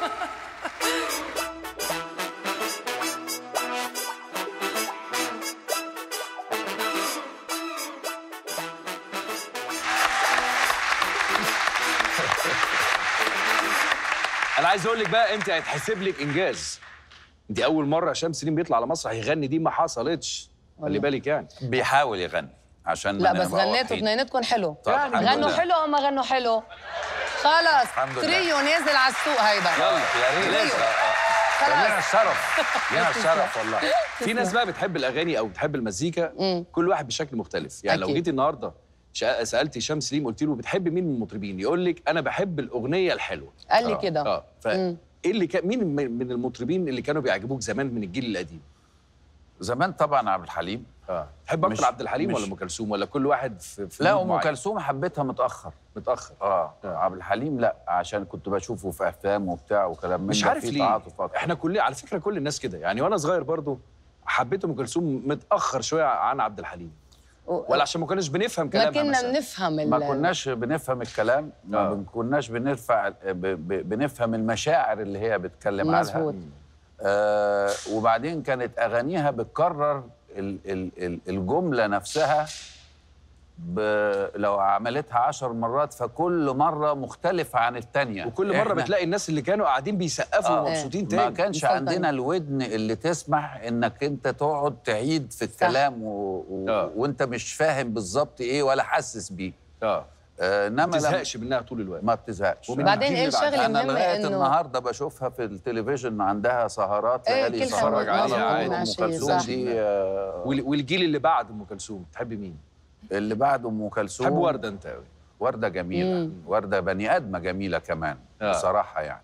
انا عايز اقول لك بقى انت هيتحسب لك انجاز دي اول مره هشام سليم بيطلع على مسرح يغني دي ما حصلتش خلي بالك يعني
بيحاول يغني عشان
لا
ما
بس
نبقى
غنيتوا
واضحين.
اثنيناتكم حلو
طب الحمد
غنوا
لله.
حلو او ما غنوا حلو خلص
الحمد لله.
تريو نازل على السوق هيدا
يلا يا ريت
تريو.
لنا
خلاص
الشرف لنا الشرف والله
في ناس بقى بتحب الاغاني او بتحب المزيكا كل واحد بشكل مختلف يعني لو
أكيد.
جيتي النهارده شا- سالت هشام سليم قلت له بتحب مين من المطربين يقول لك انا بحب الاغنيه الحلوه
قال لي
آه.
كده
اه ف ايه اللي كان مين من من المطربين اللي كانوا بيعجبوك زمان من الجيل القديم
زمان طبعا عبد الحليم
اه تحب اكتر
مش-
عبد الحليم
مش-
ولا ام كلثوم ولا كل واحد في, في
لا
مود
ام
معين؟
كلثوم حبيتها متاخر
متاخر
اه
آه.
عبد الحليم لا عشان كنت بشوفه في افلام وبتاع وكلام من
مش
ده،
عارف
في
ليه
تعاطف أكتر.
احنا كل على فكره كل الناس كده يعني وانا صغير برضو حبيت ام كلثوم متاخر شويه عن عبد الحليم ولا عشان ما كناش بنفهم
ما
كلامها
كنا
مثلا
بنفهم ال-
ما كناش بنفهم الكلام ما
آه.
آه. كناش بنرفع ب... ب... بنفهم المشاعر اللي هي بتتكلم عنها
مظبوط
آه وبعدين كانت اغانيها بتكرر ال... ال... ال... الجمله نفسها ب... لو عملتها عشر مرات فكل مره مختلفه عن الثانيه
وكل مره بتلاقي الناس اللي كانوا قاعدين بيسقفوا
آه.
ومبسوطين تاني
ما كانش
مستمتعين.
عندنا الودن اللي تسمح انك انت تقعد تعيد في الكلام و... و...
آه.
وانت مش فاهم بالظبط ايه ولا حاسس بيه
اه
آه،
ما
انما لما
تزهقش منها طول الوقت
ما بتزهقش
ومن
بعدين
الجيل
ايه
اللي بعد-
الشغله
انا
المهمه
لغايه
انه
النهارده بشوفها في التلفزيون عندها سهرات
إيه،
ليالي
كل
سهرات
خميس عليها
مع
عادي.
ام
عشية،
كلثوم
صح.
دي آه،
وال- والجيل اللي بعد ام كلثوم تحب مين؟
اللي بعد ام كلثوم
تحب ورده انت قوي
ورده جميله ورده بني ادمه جميله كمان
آه.
بصراحه يعني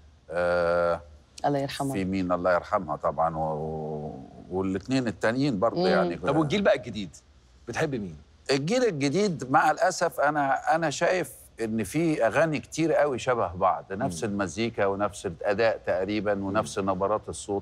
آه
الله يرحمه
في مين الله يرحمها طبعا و... والاثنين التانيين برضه يعني
طب والجيل بقى الجديد بتحب مين؟
الجيل الجديد مع الاسف انا انا شايف ان في اغاني كتير قوي شبه بعض نفس المزيكا ونفس الاداء تقريبا ونفس نبرات الصوت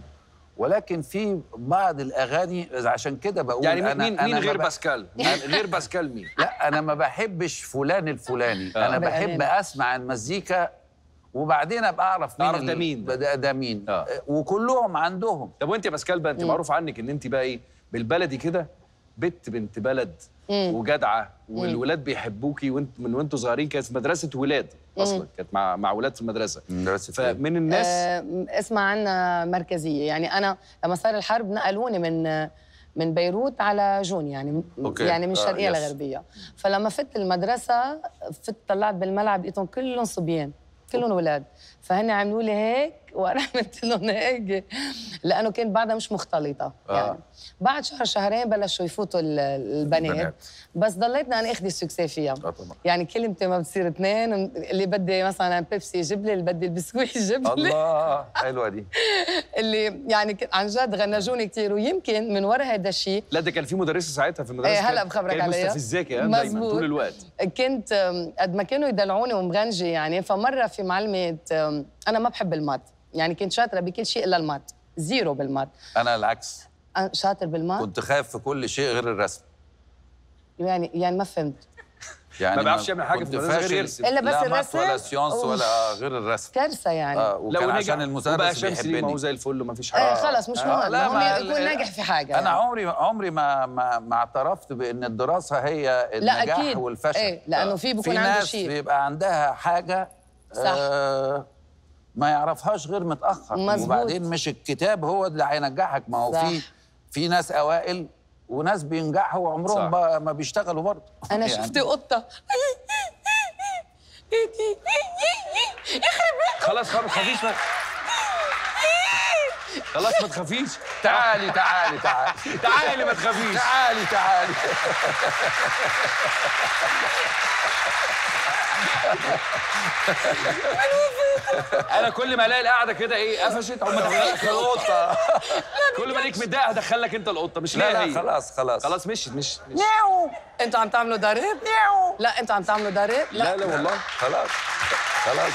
ولكن في بعض الاغاني عشان كده بقول
يعني مين
انا
مين,
أنا
مين
ما
غير
ب-
باسكال؟ يعني غير باسكال مين؟
لا انا ما بحبش فلان الفلاني
آه.
انا بحب
بأمانة.
اسمع المزيكا وبعدين ابقى اعرف مين
تعرف ده
ال-
مين ده.
ده, ده مين
آه.
وكلهم عندهم
طب وانت يا باسكال بقى انت معروف عنك ان انت بقى ايه بالبلدي كده بنت بنت بلد وجدعه والولاد بيحبوكي وانت من وانتوا صغيرين كانت في مدرسه ولاد اصلا كانت مع مع ولاد في المدرسه
مدرسة إيه؟
فمن الناس
آه، اسمع عنا مركزيه يعني انا لما صار الحرب نقلوني من من بيروت على جون يعني
أوكي.
يعني من
آه،
الشرقيه
يس.
لغربيه فلما فت المدرسه فت طلعت بالملعب لقيتهم كلهم صبيان كلهم اولاد فهن عملوا لي هيك وانا عملت لهم هيك لانه كان بعدها مش مختلطه
آه.
يعني بعد شهر شهرين بلشوا يفوتوا ال- البنات
البنات.
بس ضليتنا انا اخذ السكسي فيها
آه طبعا.
يعني كلمتي ما بتصير اثنين اللي بدي مثلا بيبسي يجيب لي اللي بدي البسكوي يجيب لي
الله حلوه دي
اللي يعني ك- عن جد غنجوني كثير ويمكن من وراء هذا الشيء
لا ده كان في مدرسه ساعتها في المدرسه
إيه، هلأ
كانت-
بخبرك
كانت
عليها.
مستفزاكي ها، دايما
مزبوط.
طول الوقت
كنت أم، قد ما كانوا يدلعوني ومغنجه يعني فمره في معلمه أم، انا ما بحب المات يعني كنت شاطره بكل شيء الا المات زيرو بالمات
انا العكس
أنا شاطر بالمات
كنت خايف في كل شيء غير الرسم
يعني يعني ما فهمت
يعني
ما بيعرفش يعمل حاجة في
كنت
المدرسة غير
فاشل.
يرسم.
إلا بس
لا مات
الرسم؟
ولا سيونس
أوف.
ولا آه، غير الرسم
كارثه يعني
اه
لا
وكان
ونجح
عشان
وبقى
المدرس
شمس ليه ما هو
بيحبني
زي الفل وما فيش
آه
حاجه
خلص مش
آه،
مهم
لا،
المهم
ما-
يكون ناجح في حاجه
انا
يعني.
عمري عمري ما ما ما اعترفت بان الدراسه هي
لا،
النجاح
أكيد.
والفشل
إيه، لأنه في بيكون
في
عنده
ناس
شيء.
بيبقى عندها حاجه
صح.
آه ما يعرفهاش غير متاخر
مظبوط.
وبعدين مش الكتاب هو اللي هينجحك ما هو في
صح.
في ناس اوائل وناس بينجحوا وعمرهم
صح.
ما- ما بيشتغلوا برضه
انا
يعني
شفت قطه
خلاص خلاص ما تخافيش بقى خلاص ما تخافيش
تعالي تعالي تعالي
تعالي ما تخافيش
تعالي تعالي
انا كل ما الاقي القعده كده ايه قفشت او ما دخلك القطه كل ما ليك متضايق هدخلك انت القطه مش
لا
ليها
لا
هي
خلاص خلاص
خلاص مشيت مش مش
انتوا عم تعملوا ضرب؟ لا انتوا عم تعملوا ضرب؟
لا لا والله
خلاص خلاص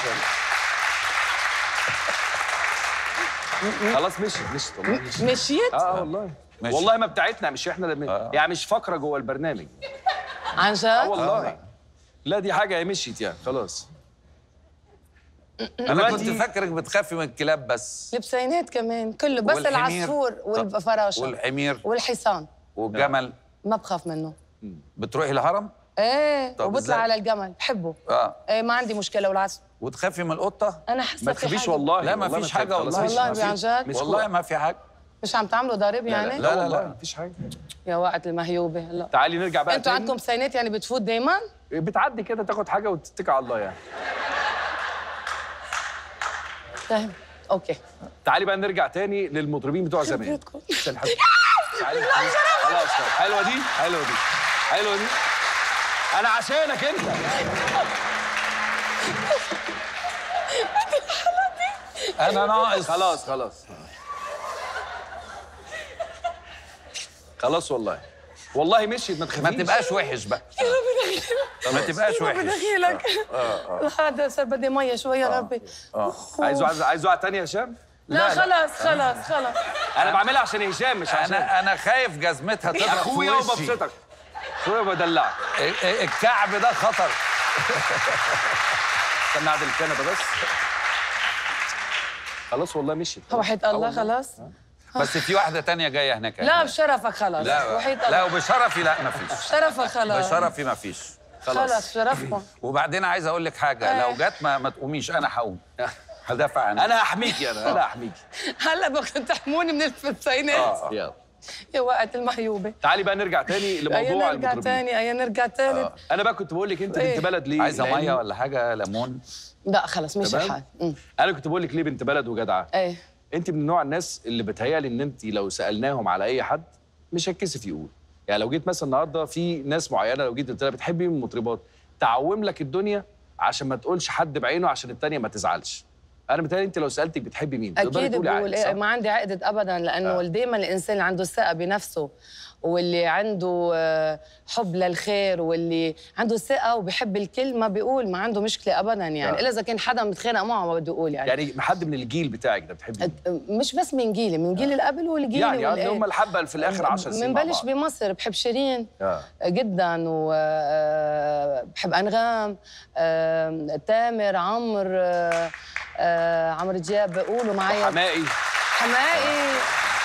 خلاص مشيت مشيت والله مشيت
مشيت؟
اه والله
ماشي.
والله ما بتاعتنا مش احنا اللي
آه.
يعني مش فقره جوه البرنامج
عن جد؟
اه والله لا دي حاجه هي مشيت يعني خلاص
انا كنت
دلوقتي-
فاكرك بتخافي من الكلاب بس
البسينات كمان كله بس
والحمير.
العصفور والفراشه
والحمير
والحصان
والجمل
ما بخاف منه
بتروحي الهرم
ايه
طب
وبطلع
إزاي؟
على الجمل بحبه
اه
ايه ما عندي مشكله والعصر
وتخافي من القطه
انا حاسه
ما
في
تخافيش
حاجة.
والله
لا، ما
والله
فيش
تخافي.
حاجة
خلاص
والله.
مش-
والله
ما في-
عن جد؟
مش
والله
كورة.
ما في حاجه
مش عم تعملوا ضرب
لا
يعني؟
لا
لا،
لا
لا،
والله
لا.
ما فيش حاجه
يا وقت المهيوبه هلا
تعالي نرجع بقى
انتوا
تاني.
عندكم بسينات يعني بتفوت دايما؟
بتعدي كده تاخد حاجه وتتكل على الله يعني
فاهم اوكي
تعالي بقى نرجع تاني للمطربين بتوع زمان
بيتكم.
عشان حد- تعالي خلاص خلاص. حلوه دي حلوه دي حلوه دي انا عشانك انت
انا ناقص
خلاص خلاص خلاص والله والله مشيت ما تخافيش
ما تبقاش وحش بقى ما تبقاش وحش
بدخيلك هذا صار بدي ميه شوي يا ربي
عايزه عايز عايزه واحد تاني يا هشام
لا
لا، لا.
خلاص خلاص خلاص
انا بعملها عشان هشام مش عشان
انا انا خايف جزمتها تضرب في
اخويا
وشي
وببسطك اخويا بدلعك
ال- ال- الكعب ده خطر
استنى اعدل الكنبه بس خلاص والله مشيت
وحياة
آه
الله
والله.
خلاص
بس في واحده تانية جايه هناك
لا بشرفك خلاص
لا
وحياة
لا
الله
وبشرفي لا ما فيش
بشرفك خلاص
بشرفي ما فيش
خلاص شرفكم
وبعدين عايز اقول لك حاجه
آه.
لو جت ما, ما تقوميش انا هقوم هدافع عنك
انا هحميكي انا انا هحميكي
هلا بدكم تحموني من الفتينات
يلا
يا وقت المحيوبه
تعالي بقى نرجع تاني
ايا
لموضوع
نرجع
المطربين
تاني ايا نرجع تاني
انا بقى كنت بقول لك انت
إيه؟
بنت بلد ليه
عايزه
لأن-
ميه ولا حاجه ليمون
لا خلص مش
تمام؟
الحال أمم.
انا كنت بقول لك ليه بنت بلد وجدعه
ايه
انت من نوع الناس اللي بتهيألي ان انت لو سالناهم على اي حد مش هتكسف يقول يعني لو جيت مثلا النهارده في ناس معينه لو جيت قلت لها بتحبي مين من المطربات تعوم لك الدنيا عشان ما تقولش حد بعينه عشان التانيه ما تزعلش انا متهيألي انت لو سالتك بتحبي مين تقدري
اكيد
تقولي
بقول
عادي،
إيه
صح؟
ما عندي عقده ابدا لانه
آه.
آه. دائما الانسان اللي عنده ثقه بنفسه واللي عنده آه، حب للخير واللي عنده ثقه وبحب الكل ما بيقول ما عنده مشكله ابدا يعني
آه.
الا اذا كان حدا متخانق معه ما بده يقول يعني, يعني
يعني حد من الجيل بتاعك ده بتحبي مين؟
مش بس من جيلي من جيل اللي قبل والجيل
يعني اللي
والإيه.
هم الحبه اللي في الاخر 10 سنين مع
بنبلش
بعض.
بمصر بحب شيرين
آه.
جدا وبحب انغام آه، تامر عمرو آه، آه، عمرو دياب بقولوا معي
حمائي
حمائي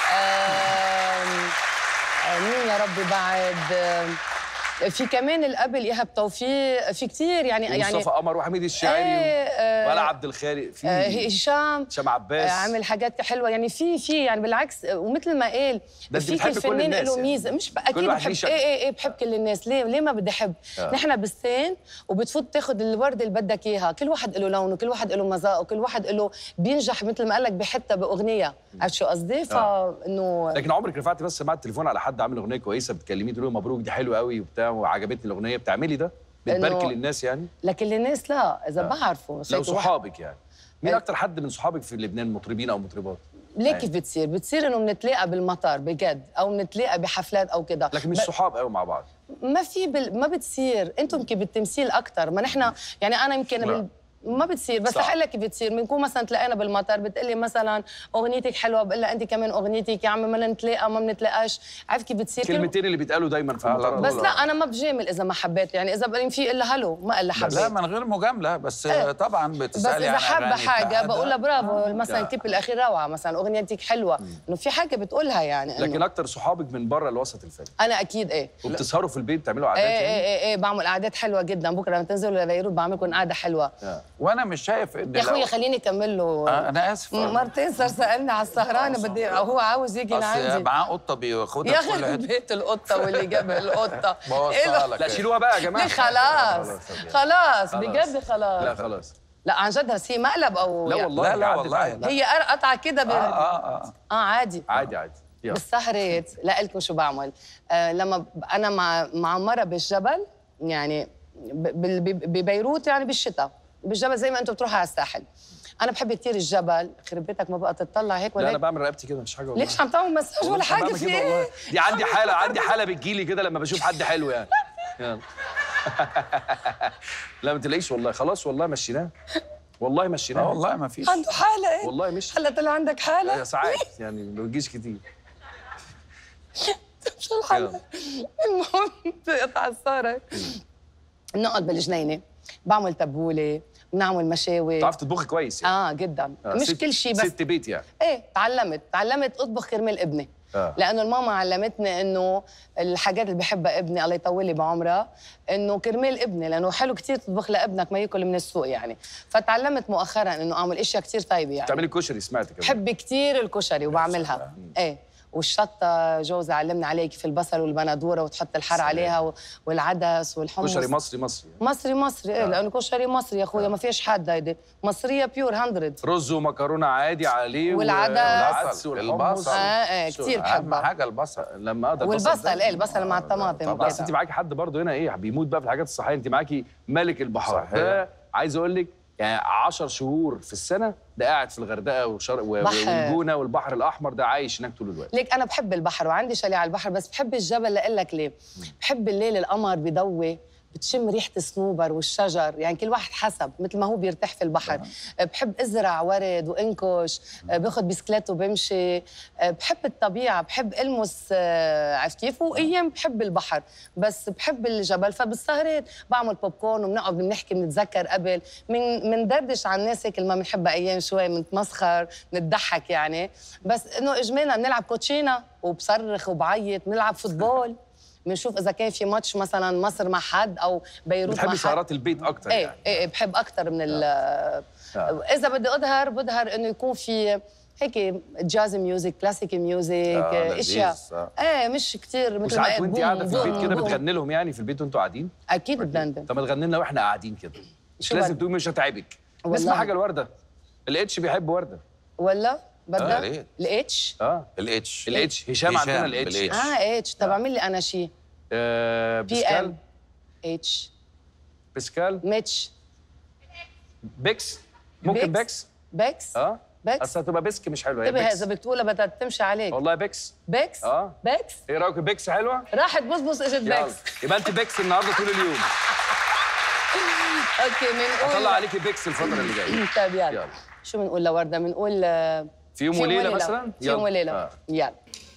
آم، آه، مين يا ربي بعد آم، في كمان القبل ايهاب توفيق في كتير يعني يعني
ومصطفى قمر وحميد الشاعري
إيه، آه،
ولا عبد الخالق في
آه، هشام
هشام عباس
آه، عامل حاجات حلوه يعني في في يعني بالعكس آه، ومثل ما قال
ده أنت
في
بتحبي
كل
كل
فنان
الناس
له
يعني.
ميزه مش ب- اكيد
واحد
بحب
ليه شكل.
ايه ايه ايه بحب كل الناس ليه ليه ما بدي احب
آه.
نحن بالسين وبتفوت تاخذ الورده اللي بدك اياها كل واحد له لونه كل واحد له مذاقه كل واحد له بينجح مثل ما قال لك بحته باغنيه عرفت شو قصدي فانه
لكن عمرك رفعتي بس سمعت التليفون على حد عامل اغنيه كويسه بتكلميه تقولي له مبروك دي حلوه قوي وبتاع وعجبتني الاغنيه بتعملي ده بتباركي
إنه-
للناس يعني
لكن الناس لا اذا بعرفه بس
لو
هيك واحد-
صحابك يعني مين
إيه.
اكتر حد من صحابك في لبنان مطربين او مطربات
ليه كيف بتصير؟ بتصير انه بنتلاقى بالمطار بجد او بنتلاقى بحفلات او كده
لكن مش
ب-
صحاب قوي مع بعض
ما في بال... ما بتصير انتم يمكن بالتمثيل اكثر ما نحن يعني انا يمكن
لا.
بال... ما بتصير بس
صح.
رح اقول لك كيف بتصير بنكون مثلا تلاقينا بالمطار بتقلي مثلا اغنيتك حلوه بقول لها انت كمان اغنيتك يا عمي ما نتلاقى ما بنتلاقاش عارف كيف بتصير كل-
كلمتين اللي بيتقالوا دايما في
على
المطارات
بس
طول.
لا انا ما بجامل اذا ما حبيت يعني اذا بقول في الا هلو ما الا حبيت
لا من غير مجامله بس
إيه.
طبعا
بس
بتسالي
اذا
عن
حابه
أغاني
حاجه
بتاع
بقول
ده.
لها برافو مثلا
لا.
الكليب الاخير روعه مثلا اغنيتك حلوه انه في حاجه بتقولها يعني إنه
لكن اكتر صحابك من بره الوسط الفني
انا اكيد ايه
وبتسهروا في البيت تعملوا
ايه
عادات
ايه
يعني
ايه, إيه بعمل قعدات حلوه جدا بكره لما تنزلوا لبيروت بعمل لكم قعده حلوه
آه.
وانا مش شايف ان
يا اخويا
لو-
خليني اكمل له
آه، انا اسف
مرتين صار سالني على السهرانه بدي أو هو عاوز يجي
اصل
لعندي
معاه قطه بياخدها
يا
في كل
اخي
حته
بيت القطه واللي جاب القطه
بوظتها
له؟
لك
لا شيلوها بقى يا جماعه
ليه خلاص خلاص بجد
لا
خلاص
خلاص
لا عن جد بس هي مقلب او
لا
يعني-
والله
لا لا
عدت
والله
عادي.
لا.
هي قطعه كده بال...
اه اه اه
اه عادي
عادي عادي يلا
بالسهرات لا لكم شو بعمل آه لما ب- انا مع مع مره بالجبل يعني ب- بال- ب- ببيروت يعني بالشتاء بالجبل زي ما انتم بتروحوا على الساحل انا بحب كثير الجبل خرب بيتك ما بقى تطلع هيك
لا
ولا
انا
هيك
بعمل رقبتي كده مش حاجه والله
ليش عم تعمل مساج
والله
ولا
مش عم
حاجه
بعمل
في
كده
ايه
والله. دي عندي حاله عندي حاله بتجيلي كده لما بشوف حد حلو يعني يلا لا ما تلاقيش والله خلاص والله مشيناه والله
لا
مشيناه
والله ما فيش
عنده حاله ايه
والله مش
هلا طلع عندك حاله
ساعات يعني ما بتجيش كتير
شو الحل المهم بقطع السهره بنقعد بالجنينه بعمل تبوله بنعمل مشاوي
بتعرف تطبخي كويس يعني
اه جدا
آه،
مش
ست-
كل شيء بس
ست بيت يعني
ايه تعلمت تعلمت اطبخ كرمال ابني
آه.
لانه الماما علمتني انه الحاجات اللي بحبها ابني الله يطول لي بعمرها انه كرمال ابني لانه حلو كتير تطبخ لابنك ما ياكل من السوق يعني فتعلمت مؤخرا انه اعمل اشياء كتير طيبه يعني
بتعملي كشري سمعت كمان
بحب كتير الكشري وبعملها ايه والشطه جوزي علمنا عليه كيف البصل والبندوره وتحط الحر عليها و- والعدس والحمص
كشري مصري مصري
مصري مصري ايه لانه كشري مصري يا اخويا ما فيش حد هيدي مصريه بيور 100
رز ومكرونه عادي عليه و-
والعدس.
والعدس
البصل.
والحمص
اه ايه
شو-
كثير
اهم
بحبها
حاجه البصل
لما اقدر
والبصل ايه البصل مع الطماطم
طبعاً.
بس انت
وكده.
معاكي حد برضه هنا ايه بيموت بقى في الحاجات الصحيه انت معاكي ملك البحار
صحيح.
ده عايز اقول لك يعني 10 شهور في السنه ده قاعد في الغردقه وشر... و...
بحر.
والجونه والبحر الاحمر ده عايش هناك طول الوقت
ليك انا بحب البحر وعندي شاليه على البحر بس بحب الجبل لاقول لك ليه بحب الليل القمر بضوي بتشم ريحة الصنوبر والشجر يعني كل واحد حسب مثل ما هو بيرتاح في البحر بحب ازرع ورد وانكش باخذ بسكليت وبمشي بحب الطبيعة بحب المس آه، عرفت كيف وايام بحب البحر بس بحب الجبل فبالسهرات بعمل بوب كورن وبنقعد بنحكي بنتذكر قبل من مندردش عن الناس هيك اللي ما بنحبها ايام شوي بنتمسخر نضحك يعني بس انه اجمالا بنلعب كوتشينه وبصرخ وبعيط بنلعب فوتبول بنشوف اذا كان في ماتش مثلا مصر مع حد او بيروت مع
بتحبي
حد
سهرات البيت اكتر
ايه
يعني
ايه بحب اكثر من ال اذا بدي اظهر بظهر انه يكون في هيك جاز ميوزك كلاسيك ميوزك
آه، لذيذ،
اشياء
آه.
ايه مش كثير مثل
وساعات
ما
وانت
بوم،
قاعده في البيت
بوم،
كده
بوم.
بتغني لهم يعني في البيت وانتوا قاعدين
اكيد بلندن
طب ما تغني لنا واحنا قاعدين كده مش
شو
لازم
بدك؟
تقومي مش هتعبك
والله.
نسمع حاجه الورده الاتش بيحب ورده
ولا
آه،
بدك
يا ريت.
الاتش
اه
الاتش
الاتش هشام عندنا الاتش
بالاتش.
اه اتش طب اعمل لي انا شيء
آه
بي
بسكال
ام اتش
بسكال
ميتش
بيكس ممكن
بيكس؟
بيكس
بيكس
اه
بيكس
اصل هتبقى بيسك مش حلوه هي
انتبه
بيكس
اذا بدك تقولها بدها تمشي عليك
والله بيكس
بيكس
اه
بيكس
ايه رايك بيكس حلوه
راحت بصبص اجت
يلا
بيكس
يبقى انت بيكس النهارده طول اليوم
اوكي بنقول
هطلع عليكي بيكس الفتره اللي جايه
طيب يلا
يلا.
شو بنقول لوردة بنقول آه،
في يوم وليله مثلا
في يوم
يلا.
وليلة
آه.
يلا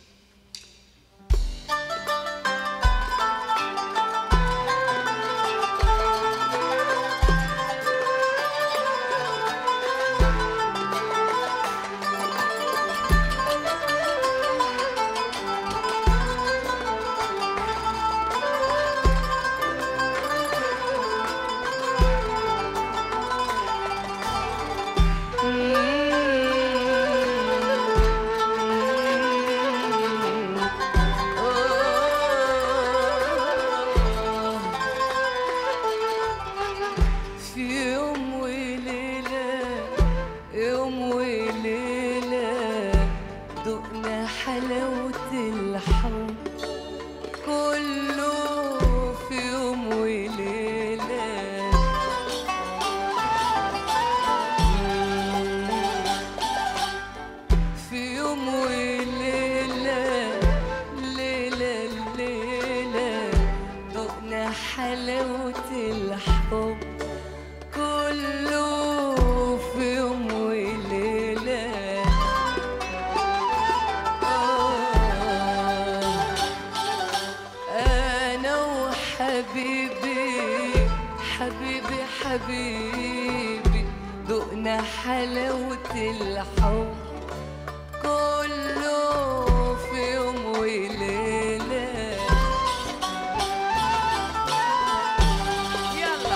في يوم وليلة يوم وليلة دقنا حلاوة الحب كله في يوم وليلة في يوم وليلة ليلة ليلة دقنا حلاوة الحب كله في يوم وليلة آه أنا وحبيبي حبيبي حبيبي دقنا حلاوة الحب كله في يوم وليلة يلا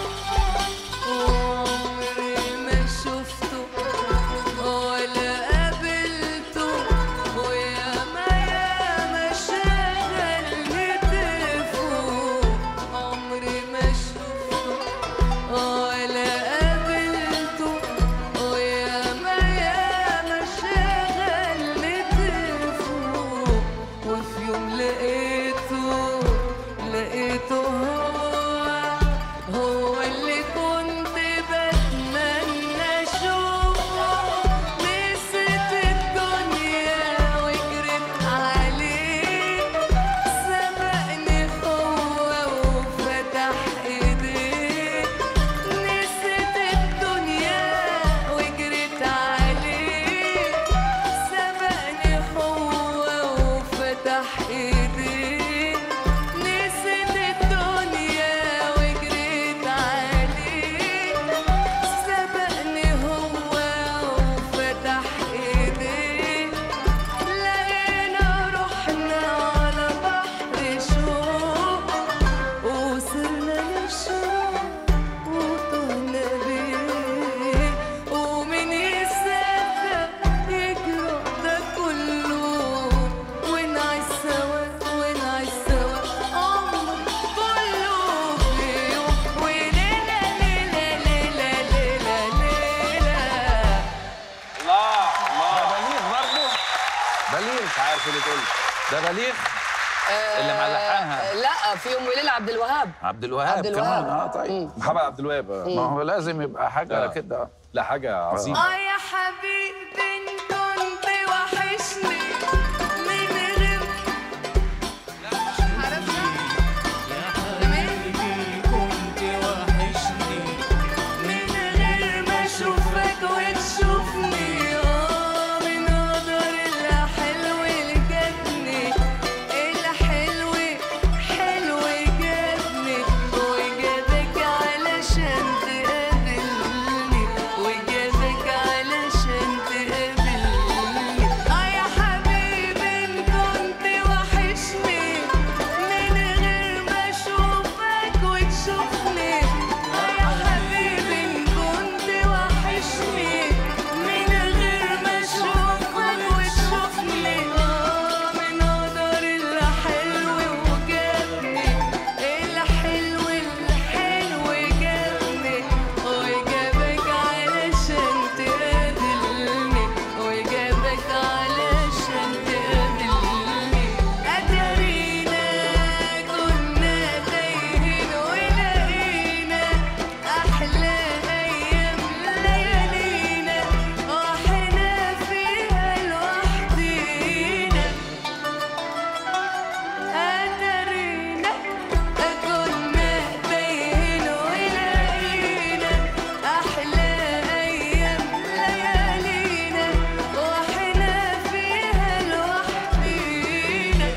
عمري ما شفته ولا قابلته ويا ما يا ما شغلني تليفون عمري ما شفته ولا قابلته ويا ما يا ما شغلني تليفون وفي يوم لقيته لقيته هو هو اللي كنت بتمنى اشوفه نسيت الدنيا وجريت عليه سبقني هو وفتح ايديه نسيت الدنيا وجريت عليه سبقني هو وفتح ايديه نسيت الدنيا وجريت عليه سبقني هو وفتح ايديه لقينا روحنا على بحر شوق وصرنا نشرب وطهنا بيه ومن يصدق يجرى ده كله ونعيش سوا ونعيش سوا عمر كله في يوم وليلة ليلة ليلة ليلة ليلة
الله الله
بليغ برضه بليغ
مش عارف اللي تقول
ده بليغ اللي ملحنها
لا في يوم وليله عبد الوهاب
عبد الوهاب
عبد
كمان
الوهاب.
اه طيب
محمد عبد الوهاب آه.
ما هو لازم يبقى حاجه
آه.
كده
لا حاجه عظيمه
اه يا حبيبي إن كنت وحشني من غير عرفتها؟ من غير ما اشوفك وتشوفني اه من نظر الحلو اللي جاتني الحلو حلو جابني وجابك علشان تقابلني وجابك علشان تقابلني اه يا حبيبي إن كنت وحشني من غير ما اشوفك وتشوفني اه يا حبيبي إن كنت وحشني من غير ما اشوفك وتشوفني اه من نظر الحلو وجابني الحلو الحلو جابني وجابك علشان تقابلني وجابك علشان تقابلني أدرينا كنا تايهين ولقينا أحلى أيام ليالينا وإحنا فيها لوحدينا أدرينا كنا تايهين ولقينا أحلى أيام ليالينا وإحنا فيها لوحدينا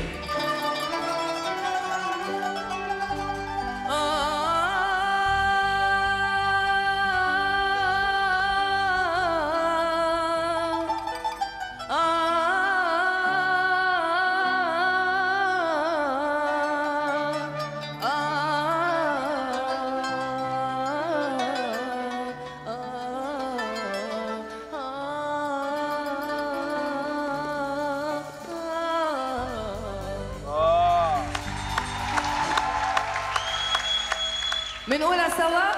بنقولها سوا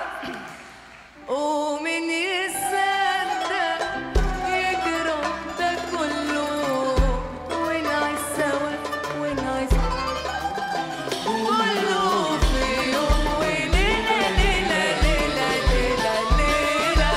ومن يصدق يجرى ده كله ونعيش سوا ونعيش كله في يوم وليلة ليلة ليلة ليلة ليلة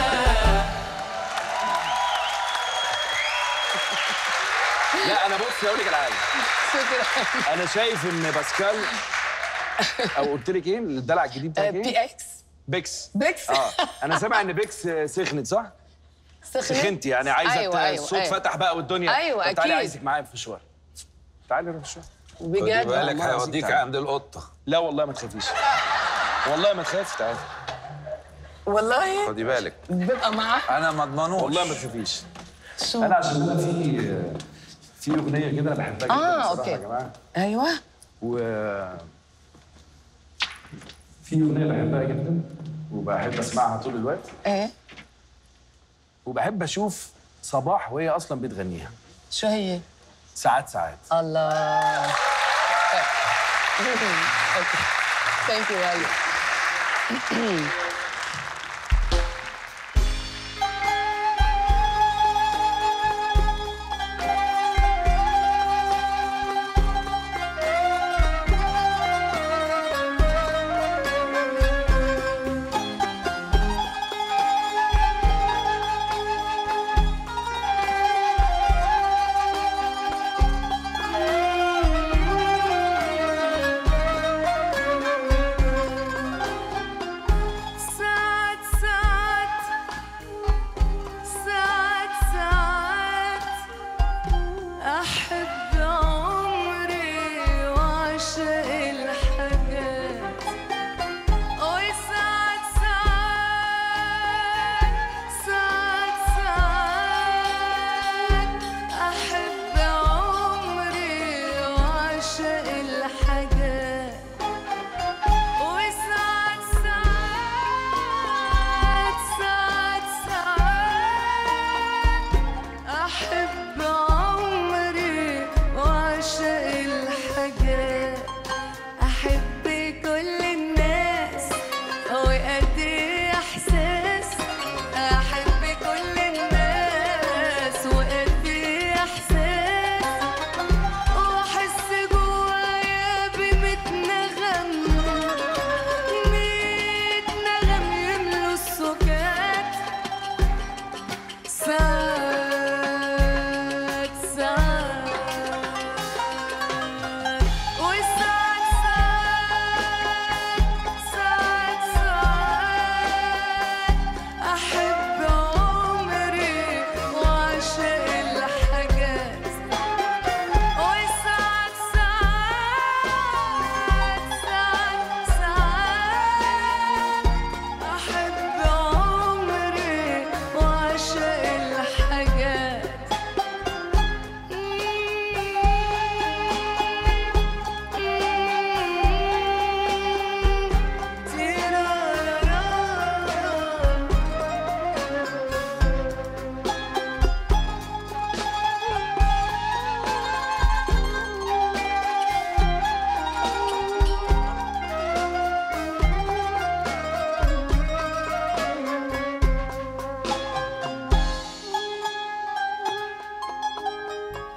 لا انا بص اقول لك على حاجه
شكرا
انا شايف ان باسكال او قلت لك ايه الدلع الجديد بتاعك
بي
ايه
اكس
بيكس
بيكس
اه انا سامع ان بيكس سخنت صح سخنتي يعني عايزه
أيوة، أيوة،
الصوت
أيوة.
فتح بقى والدنيا
أيوة،
طب تعالي
أكيد.
عايزك معايا في مشوار تعالي نروح مشوار
خدي
بجد
بالك
والله
هيوديك
العظيم
عند القطه
لا والله ما تخافيش والله ما تخافي تعالي
والله
خدي بالك
ببقى معاه
انا ما اضمنوش
والله ما تخافيش
شو
انا عشان انا في في اغنيه كده انا بحبها جدا
آه،
بصراحه
أوكي.
يا جماعه
ايوه
و في اغنيه بحبها جدا وبحب اسمعها طول الوقت
ايه
وبحب اشوف صباح وهي اصلا بتغنيها
شو هي
ساعات ساعات
الله ثانك يو غالي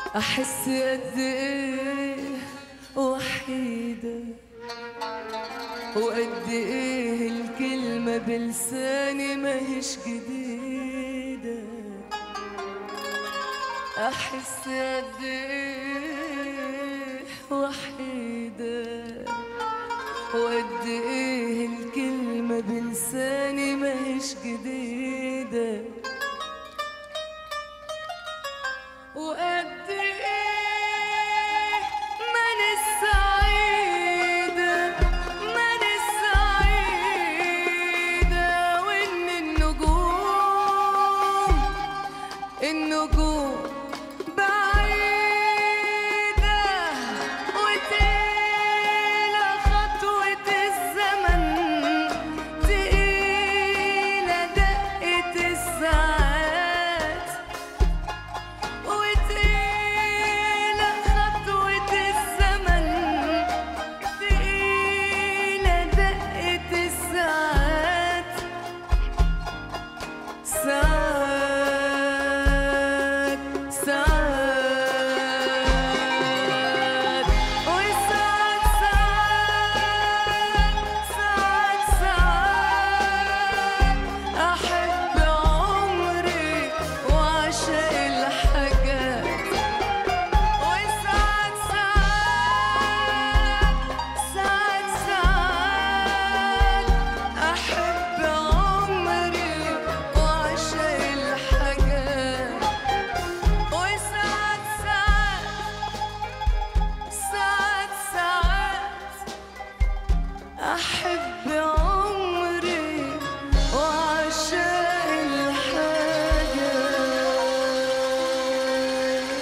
أحس قد إيه وحيدة وقد إيه الكلمة بلساني ماهيش جديدة أحس قد إيه وحيدة وقد إيه الكلمة بلساني ماهيش جديدة وقد ايه ماني السعيدة ماني السعيدة وإن النجوم النجوم بعيدة وتقيلة خطوة الزمن تقيلة دقة الساعات وتقيلة خطوة الزمن تقيلة دقة الساعات ساعات ساعات وساعات ساعات ساعات ساعات أحب عمري وأعشق الحاجات وساعات ساعات ساعات ساعات أحب عمري وأعشق الحاجات وساعات ساعات ساعات ساعات أحب عمري وأعشق الحاجات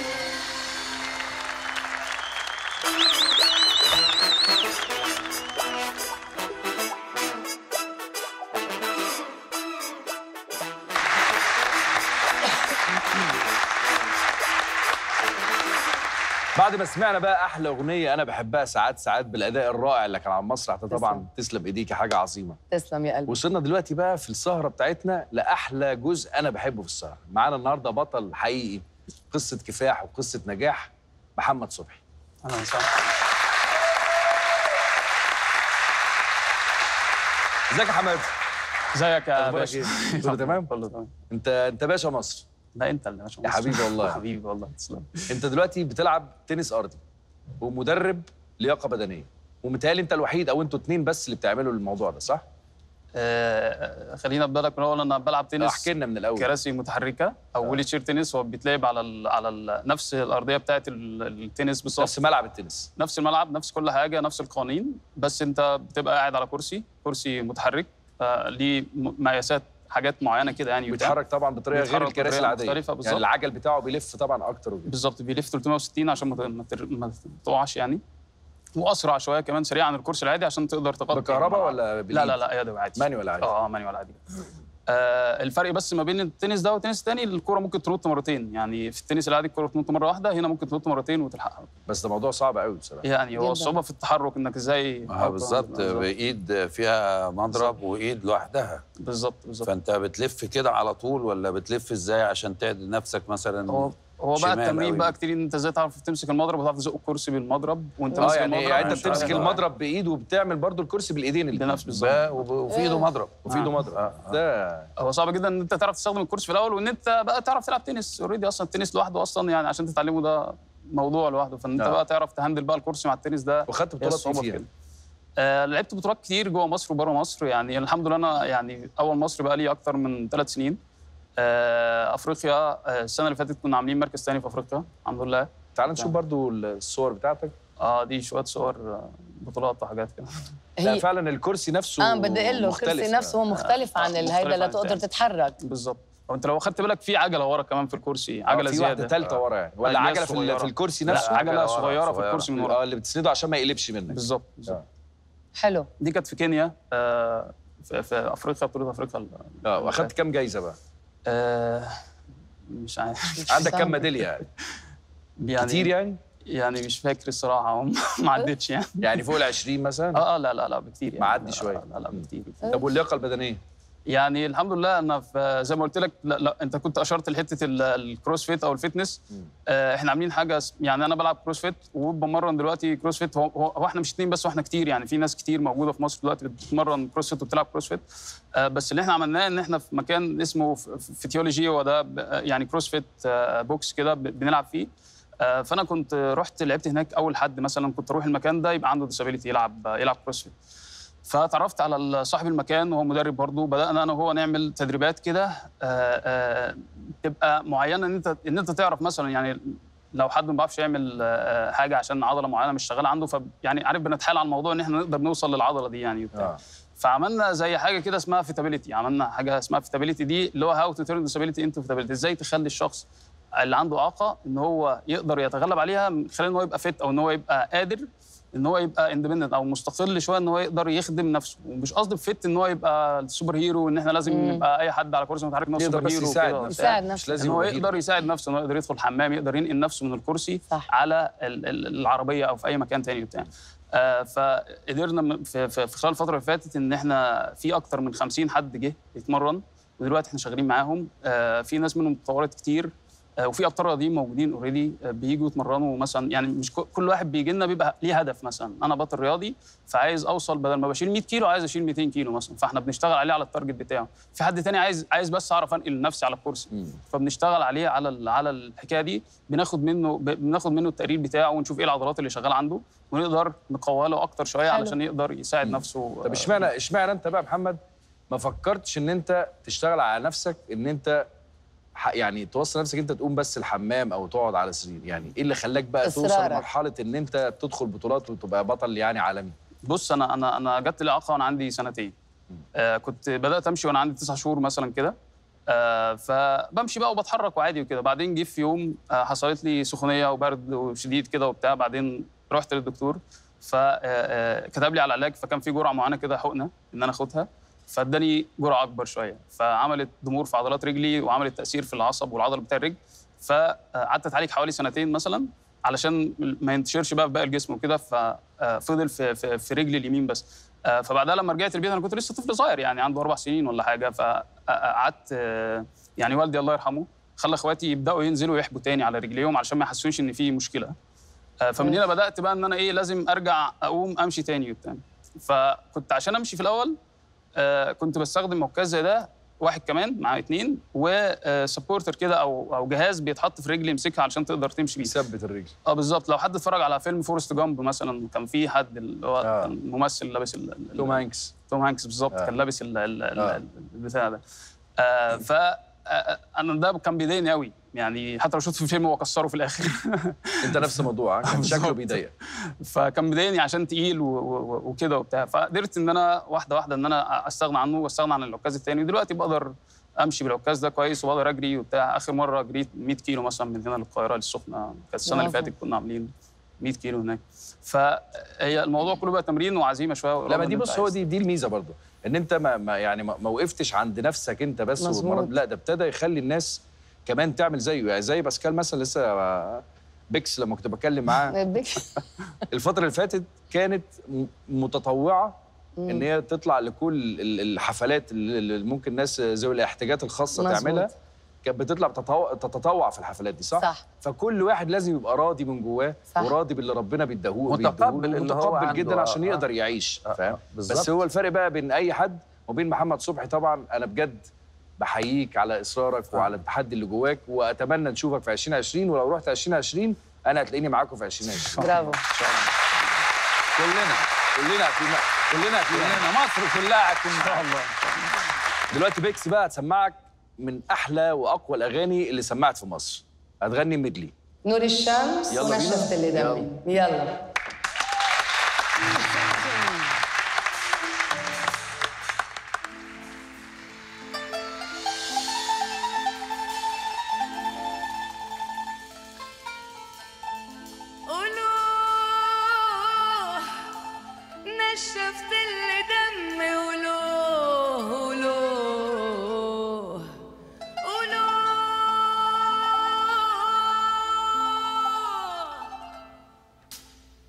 بعد ما سمعنا بقى احلى اغنيه انا بحبها ساعات ساعات بالاداء الرائع اللي كان على المسرح ده طبعا تسلم ايديكي حاجه عظيمه
تسلم يا قلبي
وصلنا دلوقتي بقى في السهره بتاعتنا لاحلى جزء انا بحبه في السهره معانا النهارده بطل حقيقي قصه كفاح وقصه نجاح محمد صبحي
اهلا وسهلا
ازيك يا حماد
ازيك يا
أخبارك
باشا
إيه؟ كله تمام؟
كله تمام
انت انت باشا مصر
لا انت اللي باشا
يا حبيبي والله.
حبيبي والله تسلم
انت دلوقتي بتلعب تنس ارضي ومدرب لياقه بدنيه ومتهيألي انت الوحيد او انتوا اتنين بس اللي بتعملوا الموضوع ده صح؟
آه خلينا ابدا لك من الاول انا بلعب تنس
احكي لنا من الاول
كراسي متحركه او ويلي تشير تنس هو بيتلعب على ال على ال نفس الارضيه بتاعت ال- التنس بالظبط
نفس ملعب التنس
نفس الملعب نفس كل حاجه نفس القوانين بس انت بتبقى قاعد على كرسي كرسي متحرك آه ليه م- مقاسات حاجات معينه كده يعني
بيتحرك طبعا بطريقه غير
بيتحرك
الكراسي
بطريقة
العاديه
مختلفة بالظبط.
يعني العجل بتاعه بيلف طبعا اكتر وكده
بالظبط بيلف 360 عشان ما ت- ما تر- ما تقعش يعني واسرع شويه كمان سريع عن الكرسي العادي عشان تقدر تغطي
بكهرباء
الملعب.
ولا
لا
بالإيد؟
لا لا يدوي عادي
مانيوال عادي
اه مانيوال عادي آه الفرق بس ما بين التنس ده والتنس الثاني الكوره ممكن تنط مرتين يعني في التنس العادي الكوره تنط مره واحده هنا ممكن تنط مرتين وتلحقها
بس ده موضوع صعب قوي بصراحه
يعني هو
جداً.
الصعوبه في التحرك انك ازاي
اه بالظبط بايد فيها مضرب وايد لوحدها
بالظبط بالظبط
فانت بتلف كده على طول ولا بتلف ازاي عشان تعدل نفسك مثلا
هو هو بقى
شمال
التمرين
أوي.
بقى كتير ان انت ازاي تعرف تمسك المضرب وتعرف تزق الكرسي بالمضرب وانت
اه
ماسك
يعني,
المضرب
يعني انت
مش
بتمسك
عارف.
المضرب بايد وبتعمل برضو الكرسي بالايدين اللي
بنفس بالظبط
بقى وب- وفي ايده مضرب
وفي ايده مضرب
آه، آه.
ده
هو صعب جدا ان انت تعرف تستخدم الكرسي في الاول وان انت بقى تعرف تلعب تنس اوريدي اصلا التنس لوحده اصلا يعني عشان تتعلمه ده موضوع لوحده فان انت
آه.
بقى تعرف تهندل بقى الكرسي مع التنس ده
وخدت
هي
بطولات
الصعوبة
فيه
في
فيها
كده. آه لعبت بطولات كتير جوه مصر وبره مصر يعني الحمد لله انا يعني اول مصر بقى لي اكتر من ثلاث سنين آه افريقيا آه السنه اللي فاتت كنا عاملين مركز ثاني في افريقيا الحمد لله
تعال نشوف برضو الصور بتاعتك
اه دي شويه صور آه، بطولات وحاجات كده
لا
هي
فعلا الكرسي نفسه
اه بدي اقول له
مختلف
الكرسي نفسه هو مختلف عن
مختلف
الهيدا
عن
لا تقدر
التاني.
تتحرك
بالظبط وانت لو اخدت بالك في عجله ورا كمان في الكرسي عجله
في
زياده
واحده ثالثه ورا يعني ولا
اللي هي
عجله في, ال-
الصغيرة.
في الكرسي
لا
نفسه
عجله
عجلة ورا،
صغيره في
صغيرة.
الكرسي من ورا
اه اللي بتسنده عشان ما يقلبش منك
بالظبط بالظبط
حلو
دي كانت في كينيا آه في, في افريقيا بطوله افريقيا ال-
اه واخدت كام جايزه بقى
آه مش عارف
عندك كام ميداليه يعني
يعني
كتير يعني
يعني مش فاكر الصراحه هم ما عدتش يعني
يعني فوق ال 20 مثلا
اه اه لا لا لا بكتير يعني
معدي
لا،
شوية.
لا لا بكتير
طب واللياقه البدنيه
يعني الحمد لله انا في زي ما قلت لك لا, لا انت كنت اشرت لحته ال- الكروس فيت او الفتنس آه احنا عاملين حاجه اس- يعني انا بلعب كروس فيت وبمرن دلوقتي كروس فيت هو, هو, هو احنا مش اتنين بس واحنا كتير يعني في ناس كتير موجوده في مصر دلوقتي بتتمرن كروس فيت وبتلعب كروس فيت آه بس اللي احنا عملناه ان احنا في مكان اسمه ف- ف- فيتيولوجي هو ده ب- آه، يعني كروس فيت آه بوكس كده ب- بنلعب فيه آه فانا كنت رحت لعبت هناك اول حد مثلا كنت اروح المكان ده يبقى عنده ديسابيلتي يلعب يلعب كروس فيت فتعرفت على صاحب المكان وهو مدرب برضه بدانا انا وهو نعمل تدريبات كده آه، آه، تبقى معينه ان انت ان انت تعرف مثلا يعني لو حد ما بيعرفش يعمل آه، حاجه عشان عضله معينه مش شغاله عنده ف يعني عارف بنتحايل على الموضوع ان احنا نقدر نوصل للعضله دي يعني وبتاع.
آه.
فعملنا زي حاجه كده اسمها فيتابيليتي عملنا حاجه اسمها فيتابيليتي دي اللي هو هاو تو تيرن ديسابيليتي انتو فيتابيليتي ازاي تخلي الشخص اللي عنده اعاقه ان هو يقدر يتغلب عليها من خلال ان هو يبقى فيت او ان هو يبقى قادر ان هو يبقى اندبندنت او مستقل شويه ان هو يقدر يخدم نفسه ومش قصدي بفت ان هو يبقى السوبر هيرو وان احنا لازم
مم.
نبقى اي حد على كرسي متحرك ان هو
يقدر
سوبر
بس
هيرو
يساعد
وكده
نفسه.
وبتاع.
يساعد
مش
نفسه
لازم
ان هو
يبقى
يقدر
هيرو.
يساعد نفسه ان هو يقدر يدخل الحمام يقدر ينقل نفسه من الكرسي
صح.
على ال- ال- العربيه او في اي مكان تاني وبتاع آه فقدرنا م- في, في, في خلال الفتره اللي فاتت ان احنا في اكتر من 50 حد جه يتمرن ودلوقتي احنا شغالين معاهم آه في ناس منهم اتطورت كتير آه وفي ابطال رياضيين موجودين اوريدي بييجوا يتمرنوا مثلا يعني مش ك- كل واحد بيجي لنا بيبقى ليه هدف مثلا انا بطل رياضي فعايز اوصل بدل ما بشيل 100 كيلو عايز اشيل 200 كيلو مثلا فاحنا بنشتغل عليه على التارجت بتاعه في حد تاني عايز عايز بس اعرف انقل نفسي على الكرسي فبنشتغل عليه على ال- على الحكايه دي بناخد منه ب- بناخد منه التقرير بتاعه ونشوف ايه العضلات اللي شغاله عنده ونقدر نقوى له اكتر شويه
حلو.
علشان يقدر يساعد نفسه
طب اشمعنى اشمعنى انت بقى يا محمد ما فكرتش ان انت تشتغل على نفسك ان انت ح- يعني توصل نفسك انت تقوم بس الحمام او تقعد على سرير يعني ايه اللي خلاك بقى توصل
إصرارك.
لمرحله ان انت تدخل بطولات وتبقى بطل يعني عالمي
بص انا انا انا جت لي اعاقه وانا عندي سنتين آه كنت بدات امشي وانا عندي تسع شهور مثلا كده آه فبمشي بقى وبتحرك وعادي وكده بعدين جه في يوم آه حصلت لي سخونيه وبرد وشديد كده وبتاع بعدين رحت للدكتور فكتب لي على علاج فكان في جرعه معينه كده حقنه ان انا اخدها فاداني جرعه اكبر شويه فعملت ضمور في عضلات رجلي وعملت تاثير في العصب والعضله بتاع الرجل فقعدت اتعالج حوالي سنتين مثلا علشان ما ينتشرش بقى في باقي الجسم وكده ففضل في, في, في رجلي اليمين بس آه، فبعدها لما رجعت البيت انا كنت لسه طفل صغير يعني عنده اربع سنين ولا حاجه فقعدت آه، يعني والدي الله يرحمه خلى اخواتي يبداوا ينزلوا يحبوا تاني على رجليهم علشان ما يحسوش ان في مشكله آه، فمن هنا بدات بقى ان انا ايه لازم ارجع اقوم امشي تاني وبتاع فكنت عشان امشي في الاول آه، كنت بستخدم عكاز زي ده واحد كمان مع اتنين وسبورتر كده او او جهاز بيتحط في رجلي يمسكها علشان تقدر تمشي بيه
يثبت الرجل
اه بالظبط لو حد اتفرج على فيلم فورست جامب مثلا كان في حد اللي هو
آه.
كان ممثل لابس ال- ال-
توم هانكس
توم هانكس بالظبط
آه.
كان لابس ال- ال- ال-
آه.
البتاع ده آه ف آه، انا ده كان بيضايقني قوي يعني حتى لو شفته في الفيلم هو كسره في الاخر
انت نفس الموضوع ها؟ كان شكله
بالظبط.
بيضايق
فكان مضايقني عشان تقيل و- و- وكده وبتاع فقدرت ان انا واحده واحده ان انا استغنى عنه واستغنى عن العكاز التاني ودلوقتي بقدر امشي بالعكاز ده كويس وبقدر اجري وبتاع اخر مره جريت 100 كيلو مثلا من هنا للقاهره للسخنه كانت السنه اللي
برافو.
فاتت كنا عاملين 100 كيلو هناك فهي الموضوع كله بقى تمرين وعزيمه شويه
لا ما
ورغم
دي
إن أنت
بص هو
عايز.
دي دي الميزه برضو ان انت ما, ما يعني ما, ما وقفتش عند نفسك انت بس
مظبوط.
والمرض لا ده ابتدى يخلي الناس كمان تعمل زيه يعني زي باسكال مثلا لسه بيكس لما كنت بتكلم معاه
بك
الفتره اللي فاتت كانت م- متطوعه ان هي تطلع لكل ال- الحفلات اللي اللي ممكن الناس ذوي الاحتياجات الخاصه
مظبوط.
تعملها كانت بتطلع تتطوع, تتطوع في الحفلات دي صح؟
صح.
فكل واحد لازم يبقى راضي من جواه
صح.
وراضي باللي ربنا بيديهوله
متقبل
بيديهوله،
اللي هو
متقبل
عنده،
جدا عشان
آه.
يقدر يعيش
آه،
فاهم
آه، بالظبط.
بس هو الفرق بقى بين اي حد وبين محمد صبحي طبعا انا بجد بحييك على اصرارك وعلى التحدي اللي جواك واتمنى نشوفك في 2020 ولو رحت 2020 انا هتلاقيني معاكم في 2020
برافو
كلنا
كلنا فينا كلنا فينا
كلنا مصر كلها هتكون ان شاء الله
دلوقتي بيكس بقى هتسمعك من احلى واقوى الاغاني اللي سمعت في مصر هتغني ميدلي
نور الشمس
يلا بينا.
ونشفت اللي دمي يلا
قولوا نشفت اللي دمي قولوا قولوا قولوا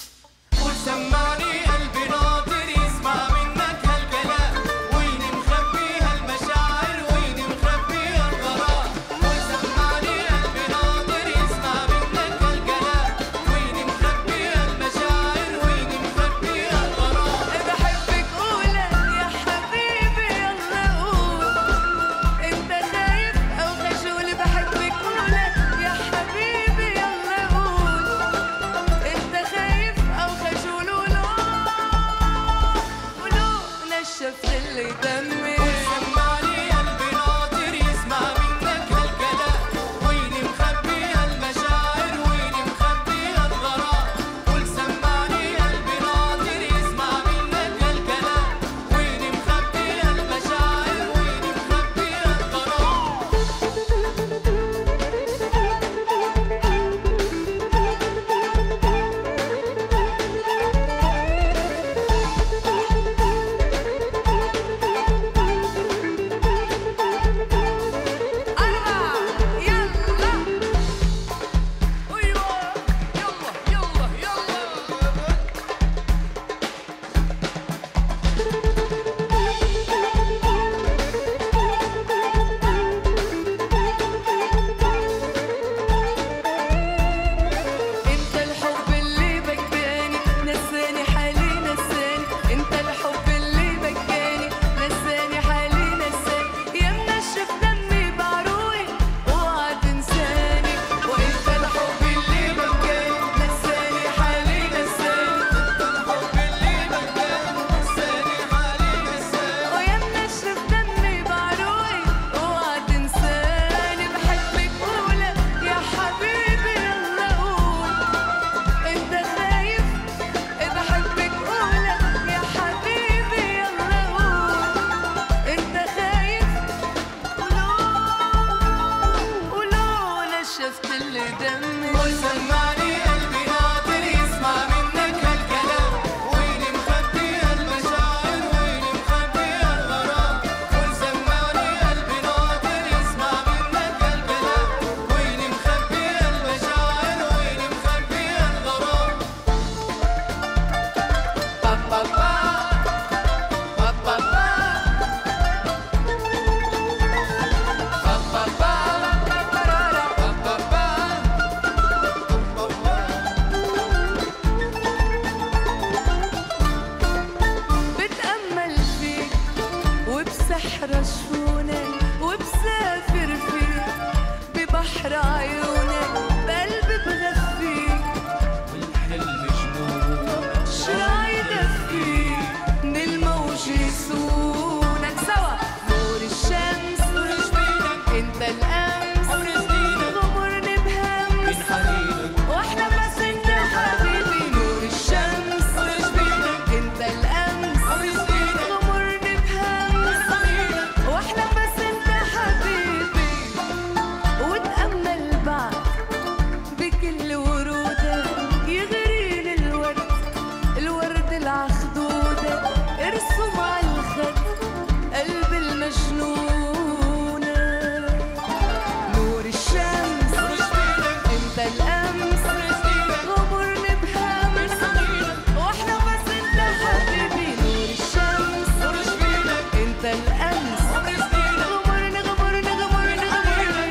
الامس عمر سنينك غمرني بهمس من حنينك واحلى بس انت حبيبي نور الشمس عمر سنينك انت الامس عمر سنينك غمرني بهمس من حنينك واحلى بس انت حبيبي وتامل بعد بكل ورودة يغريني الورد الورد العخدودة ارسم على الخد قلب المجنونة نور الشمس انت الامس غمرني بهمس واحنا بس انت حبيبي نور الشمس انت الامس غمرني غمرني غمرني غمرني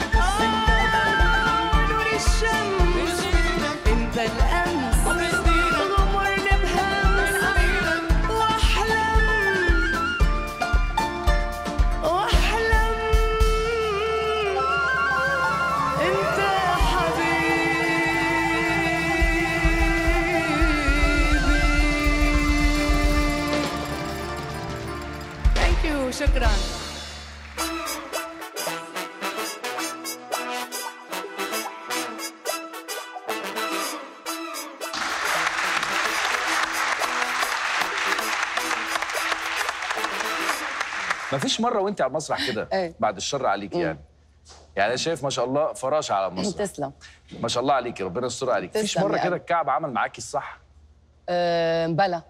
آه، نور الشمس انت الامس غمرني بهمس واحلم واحلم انت حبيبي ثانك يو شكرا
ما فيش مره وانت على المسرح كده
إيه.
بعد الشر عليكي يعني يعني انا شايف ما شاء الله فراشه على المسرح
تسلم
ما شاء الله عليكي ربنا يستر عليك فيش
تسلم
مره
يا
كده
قلبي.
الكعب عمل معاكي الصح
أه بلا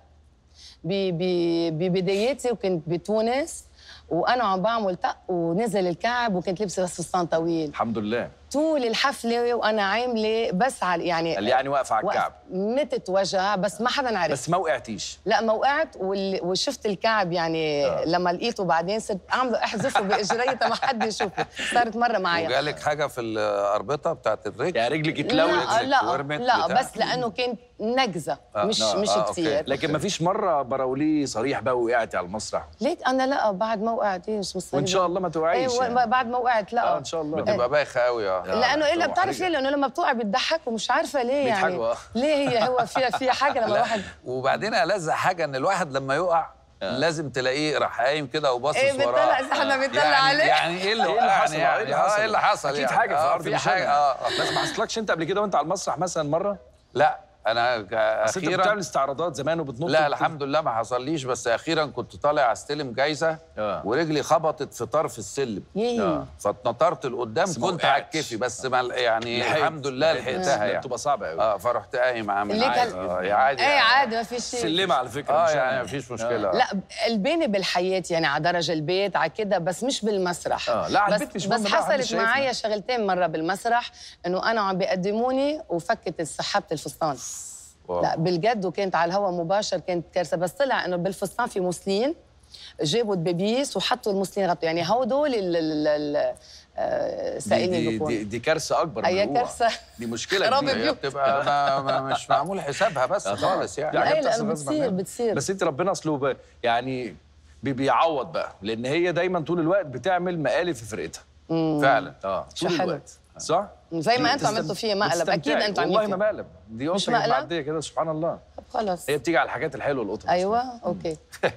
ب- ب- ببداياتي وكنت بتونس وانا عم بعمل طق ونزل الكعب وكنت لابسه بس فستان طويل
الحمد لله
طول الحفله وانا عامله بس على يعني
اللي يعني واقفه على
وقف-
الكعب
متت وجع بس ما حدا عرف
بس ما وقعتيش
لا ما وقعت وال- وشفت الكعب يعني
آه.
لما لقيته بعدين صرت اعمله احذفه باجري ما حد يشوفه صارت مره معي
وجالك حاجه في الاربطه بتاعت الرجل
يعني رجلك اتلوت
لا لا
ورمت
لا
بتاع.
بس لانه كانت نجزه
آه،
مش
آه،
مش
آه، أوكي.
كثير
لكن ما فيش مره براوليه صريح بقى وقعتي على المسرح
ليك انا لا بعد ما وقعت إيه، مش مصيبه
وان شاء الله ما توعيش
ايوه
يعني.
بعد ما وقعت لا
اه ان شاء الله
بتبقى بايخه قوي اه
لانه الا
طبعاً
بتعرف
حرجة.
ليه لانه لما بتوقع بيضحك ومش عارفه ليه يعني
بيضحكوا، آه.
ليه هي هو فيها فيها حاجه لما
لا،
واحد
وبعدين ألذ حاجه ان الواحد لما يقع لازم تلاقيه راح قايم كده وباصص
إيه،
وراه
بيطلع إذا حدا بيطلع
يعني
عليه.
يعني ايه اللي
ايه اللي حصل
يعني
ايه اللي
آه،
حصل
ايه اللي حصل
اكيد
يعني؟
حاجه في
آه،
الارض
في
مش
حاجه
أنا.
اه
بس ما حصلكش انت قبل كده وانت على المسرح مثلا مره
لا انا
اصل انت بتعمل
اخيرا
استعراضات زمان وبتنط
لا
وبت-
الحمد لله ما حصليش بس اخيرا كنت طالع استلم جايزه
آه.
ورجلي خبطت في طرف السلم
يي
آه.
فاتنطرت لقدام
بس ما
كنت على
وقعتش.
الكيفي بس ما يعني
لحقت.
الحمد لله
لحقت.
لحقتها
لا،
يعني
بتبقى صعبه قوي
اه فرحت قايم عامل
اللي
عادي
كان-
اه عادي
ايه
يعني.
عادي ما في شيء
سلمه على فكره
اه
مش
يعني
أنا.
ما فيش مشكله
لا الباني بالحياه يعني على درج البيت على كده بس مش بالمسرح
آه، لا، على
بس
البيت مش
بس
مهم بقى، محدش
حصلت
شايفنا.
معايا شغلتين مره بالمسرح انه انا عم بيقدموني وفكت سحبت الفستان
واو.
لا بالجد وكانت على الهواء مباشر كانت كارثه بس طلع انه بالفستان في موسلين جابوا الدبابيس وحطوا الموسلين غطوا يعني هودول ال- ال- ال- آه،
دي,
سائلين
دي,
بيكونوا
دي, دي كارثه اكبر من
أي
الوقوع.
كارثة.
دي مشكله
خراب
كبيره
البيوت.
هي بتبقى ما ما مش معمول حسابها بس
آه، طبعاً.
خالص يعني
دي حاجات
أي
بتحصل
لأنه
غصب
بتصير-
عننا.
بتصير.
بس انت ربنا اصله ب- يعني بي- بيعوض بقى لان هي دايما طول الوقت بتعمل مقالب في فرقتها
فعلا
اه
شو
طول
حلو.
الوقت صح؟
زي ما انتم
بتستم-
عملتوا فيها مقلب اكيد
بتستمتعي.
انتم
والله
عاملين
ما
فيها
مقلب دي
مش
قطه كانت
مقلب؟
معديه كده سبحان الله
طب خلص
هي بتيجي على الحاجات الحلوه القطه
ايوه اوكي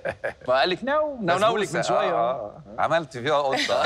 ما قال لك ناو ناو ناو لك من
بسبوسة،
شويه
آه،
آه.
آه. عملت فيها قطه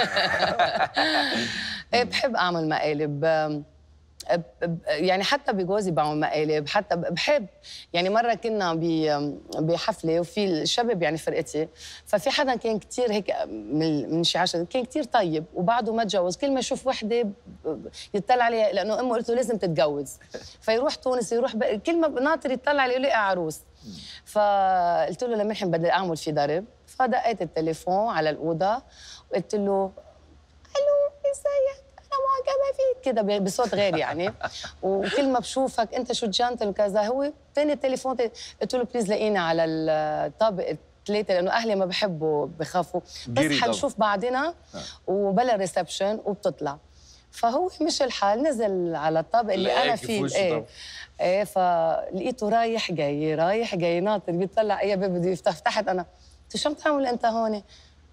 ايه بحب اعمل مقالب أم، ب- ب- يعني حتى بجوزي بعمل مقالب حتى ب- بحب يعني مره كنا ب- بحفله وفي الشباب يعني فرقتي ففي حدا كان كتير هيك من من شي عشرة كان كتير طيب وبعده ما تجوز كل ما يشوف وحده ب- ب- يطلع عليها لانه امه قلت له لازم تتجوز فيروح تونس يروح ب... كل ما ناطر يطلع عليه يلاقي عروس فقلت له لمحن بدي اعمل في ضرب فدقيت التليفون على الاوضه وقلت له الو ازيك انا معجبه فيك كده ب- بصوت غير يعني وكل ما بشوفك انت شو جانتل وكذا هو تاني التليفون تاني قلت له بليز لاقيني على الطابق الثلاثه لانه اهلي ما بحبوا بخافوا بس
جري طبعا.
حنشوف بعضنا وبلا ريسبشن وبتطلع فهو مش الحال نزل على الطابق اللي انا
لقاكي في
فيه
وشه
ايه
طبعا.
ايه فلقيته رايح جاي رايح جاي ناطر بيطلع اي باب بده يفتح فتحت انا قلت له شو عم تعمل انت هون؟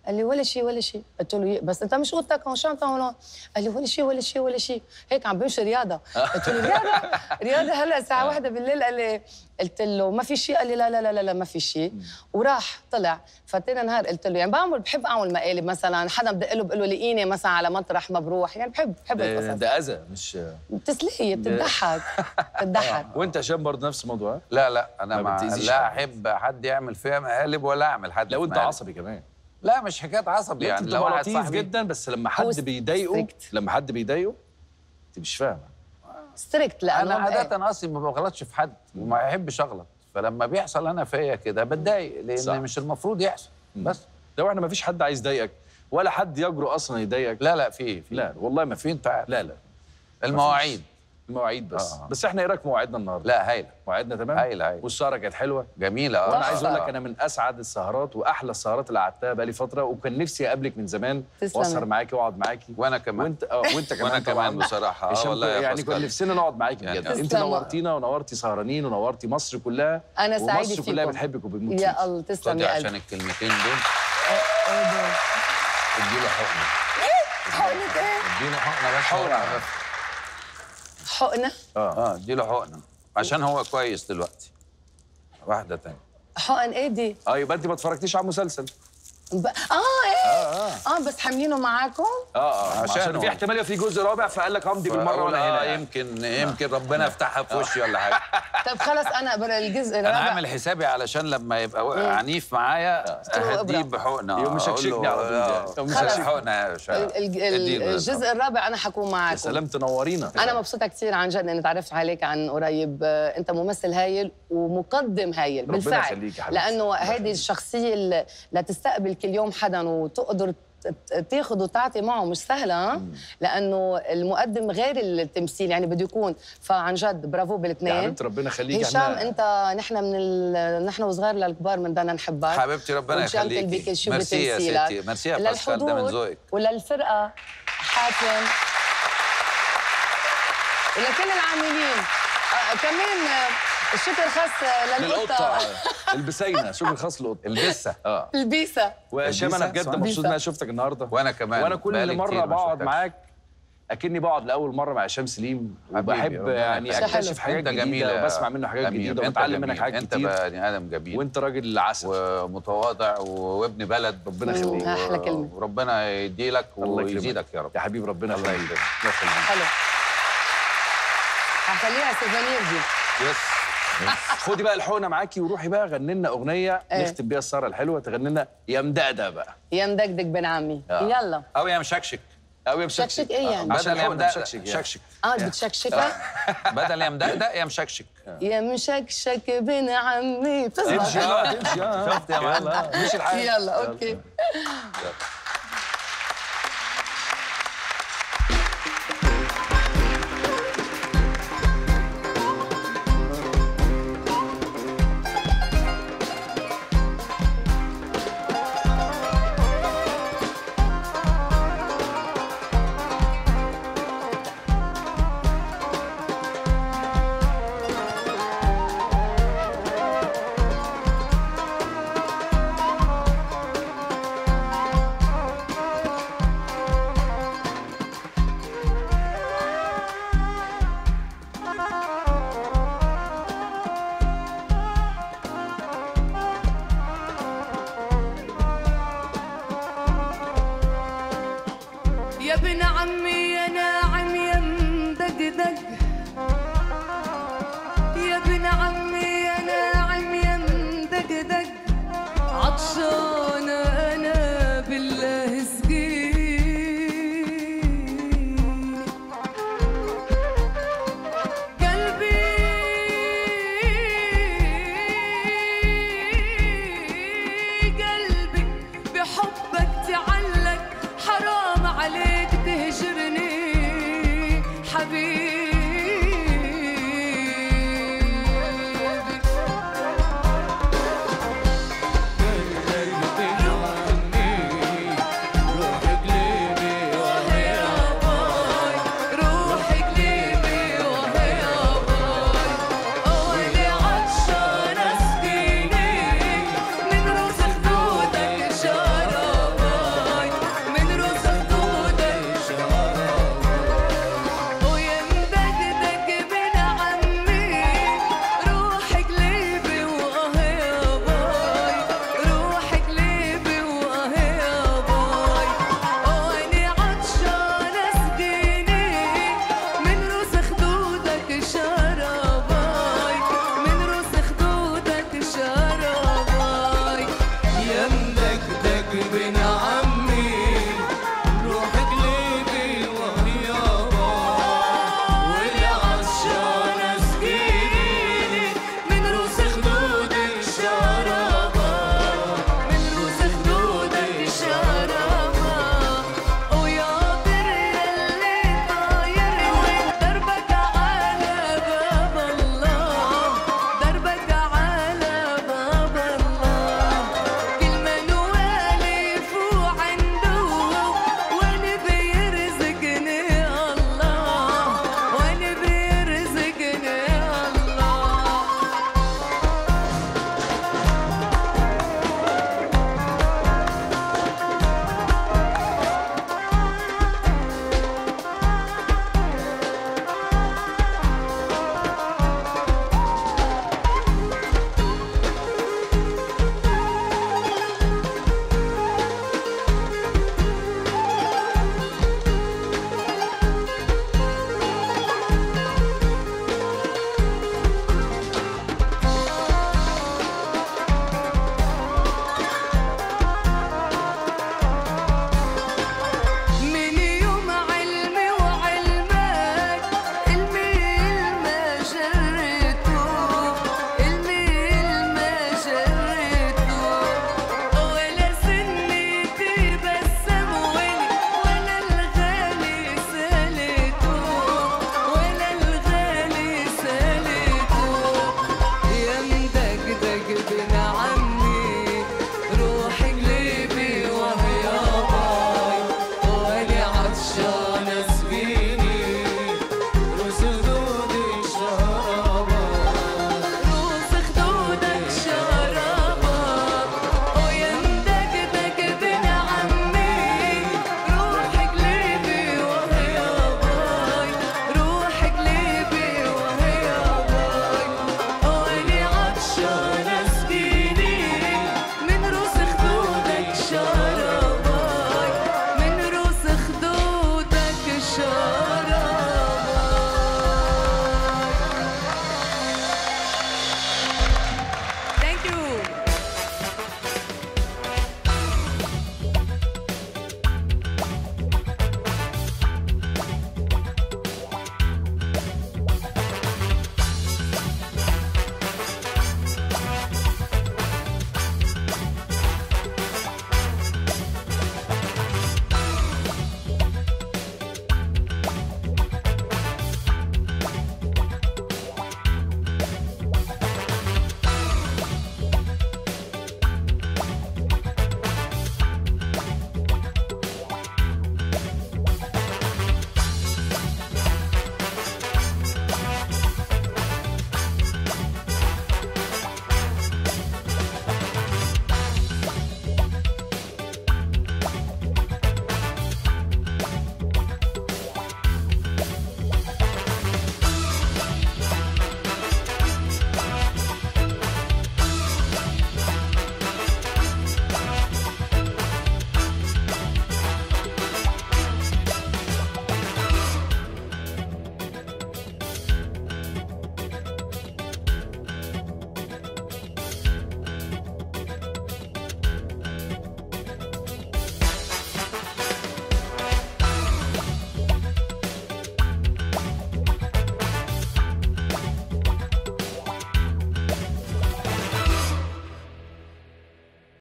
قال لي ولا شيء ولا شيء قلت له "ي- بس انت مش اوضتك هون شو عم تعمل هون قال لي ولا شيء ولا شيء ولا شيء هيك عم بمشي رياضه قلت له رياضه رياضه هلا الساعه واحدة بالليل قال لي قلت له ما في شيء قال لي لا لا لا لا, لا ما في شيء وراح طلع فتاني نهار قلت له يعني بعمل بحب اعمل مقالب مثلا حدا بدق له بقول له لقيني مثلا على مطرح ما بروح يعني بحب بحب
ده,
القصص
ده اذى مش
تسليه بتضحك بتضحك
وانت هشام برضه نفس الموضوع ها؟
لا لا انا
ما
ما
بتأذيش
لا
حد.
احب حد يعمل فيها مقالب ولا اعمل حد
لو
في
انت
مقالب.
عصبي كمان
لا مش حكايه عصبي
يعني
يعني
انت
لو واحد
لطيف
صاحبي
جدا بس لما
هو
حد
ست-
بيضايقه
strict.
لما حد بيضايقه انت مش فاهمه
ستريكت لانه
انا
إيه.
عاده اصلي ما بغلطش في حد وما احبش اغلط فلما بيحصل انا فيا كده بتضايق لان
صح.
مش المفروض يحصل بس
لو احنا ما فيش حد عايز يضايقك ولا حد يجرؤ اصلا يضايقك
لا لا في في
لا والله ما
في
في
انت عارف
لا لا
المواعيد
المواعيد بس
آه.
بس احنا ايه رايك في مواعيدنا النهارده
لا هايله
مواعيدنا تمام
هايلة، هايلة.
والسهره كانت حلوه
جميله اه
وانا عايز اقول لك
آه.
انا من اسعد السهرات واحلى السهرات اللي قعدتها بقالي فتره وكان نفسي اقابلك من زمان
تسلم.
واسهر معاكي واقعد معاكي
وانا كمان
وانت اه وانت كمان
وانا كمان
طبعاً.
بصراحه اه
هشام
والله يا
يعني كنا
باسكال.
نفسنا نقعد معاكي
يعني
بجد
آه.
انت
تسلم.
نورتينا ونورتي سهرانين ونورتي مصر كلها
أنا سعيدة
ومصر كلها
فيكم.
بتحبك وبتموت
يا
فيك.
الله تسلم
خدي
يا
عشان
قلبي
الكلمتين دول اديله حقنه
حقنة ايه؟
اديله حقنه بس حقنه بس
حقنة؟
اه اديله حقنه عشان هو كويس دلوقتي واحده تانية
حقن ايه دي؟
اه يبقى انت ما اتفرجتيش على المسلسل
ب... اه ايه؟ اه اه بس حاملينه معاكم؟
اه اه
عشان
عشان
هو.
في احتمال يبقى في جزء رابع فقال لك همضي بالمره
فأقول
وانا هنا
آه
يعني.
يمكن يمكن ربنا يفتحها في وشي ولا حاجه
طب خلص انا بر الجزء
انا
الرابع
عامل حسابي علشان لما يبقى عنيف معايا
له
اهديه
إبرة.
بحقنه
يوم مش
أقول له
هكشكني على طول
آه،
يعني. يوم مش
خلاص
هكشكني.
حقنه يا باشا
ال- ال-
اديله
الجزء الرابع انا حكون
يا
معاكم
سلام تنورينا
انا مبسوطه كثير عن جد اني تعرفت عليك عن قريب آه، انت ممثل هايل ومقدم هايل
ربنا
بالفعل
يخليك يا حبيبتي.
لانه
ربنا
هذه
يخليك.
الشخصيه اللي لا تستقبل كل يوم حدا وتقدر ت- تاخذ وتعطي معه مش سهله ها؟ لانه المقدم غير التمثيل يعني بده يكون فعن جد برافو
يا
بالاثنين
حبيبتي ربنا يخليك
هشام
إحنا-
انت نحن من ال... نحن وصغار للكبار بدنا نحبك
حبيبتي ربنا
وإن شاء الله
يخليكي.
تلبيك شو
ميرسي يا
بتمثيلك.
ستي، ميرسي يا باسكال، ده من
للحضور
ذوقك.
وللفرقه حاتم ولكل العاملين آه كمان آه، الشكر خاص آه،
للقطه
للقطه
البسينا شكر خاص للقطه
البسه
اه
البيسه
وهشام انا
البيسة،
بجد
صح؟
مبسوط ان انا
البيسة.
شفتك النهارده
وانا كمان
وانا كل
بقالي
مره
كتير ما
بقعد
شفتكش.
معاك اكني بقعد لاول مره مع هشام سليم
حبيبي،
وبحب
ربنا
يعني
يخليك.
اكتشف حاجات
انت
جديده
جميل
وبسمع منه حاجات
أمير.
جديده
انت
وبتعلم منك
جميل.
حاجات
انت
كتير
بني ادم جميل
وانت راجل عسل
ومتواضع وابن بلد
ربنا يخليك
مم. أحلى كلمة.
وربنا يديلك
الله يكرمك.
ويزيدك يا رب
يا حبيبي ربنا
الله
يخليك
يكرمك.
الله يخليك
حلو هخليها سوفونير دي
يس خدي بقى الحقنه معاكي وروحي بقى غني لنا اغنيه
إيه.
نختم بيها السهره الحلوه تغني لنا يا مدقدق بقى
يا مدقدق بن عمي
آه.
يلا
او يا مشكشك
او يا
شكشك إيه يعني؟
عشان
بدل يا
الحقنه
مدقدق
مشكشك يعني.
شكشك
اه بتشكشكها
بدل يا مدقدق يا مشكشك
يا مشكشك بن عمي
امشي
بتظبط
بقى امشي آه.
شفت يا معلم؟
يلا، مشي الحال
يلا اوكي يا ابن عمي يا ناعم يا مدقدق يا ابن عمي يا ناعم يا مدقدق عطشانة أنا بالله سقيني قلبي قلبي بحبك تعلق حرام عليك تهجرني حبيبي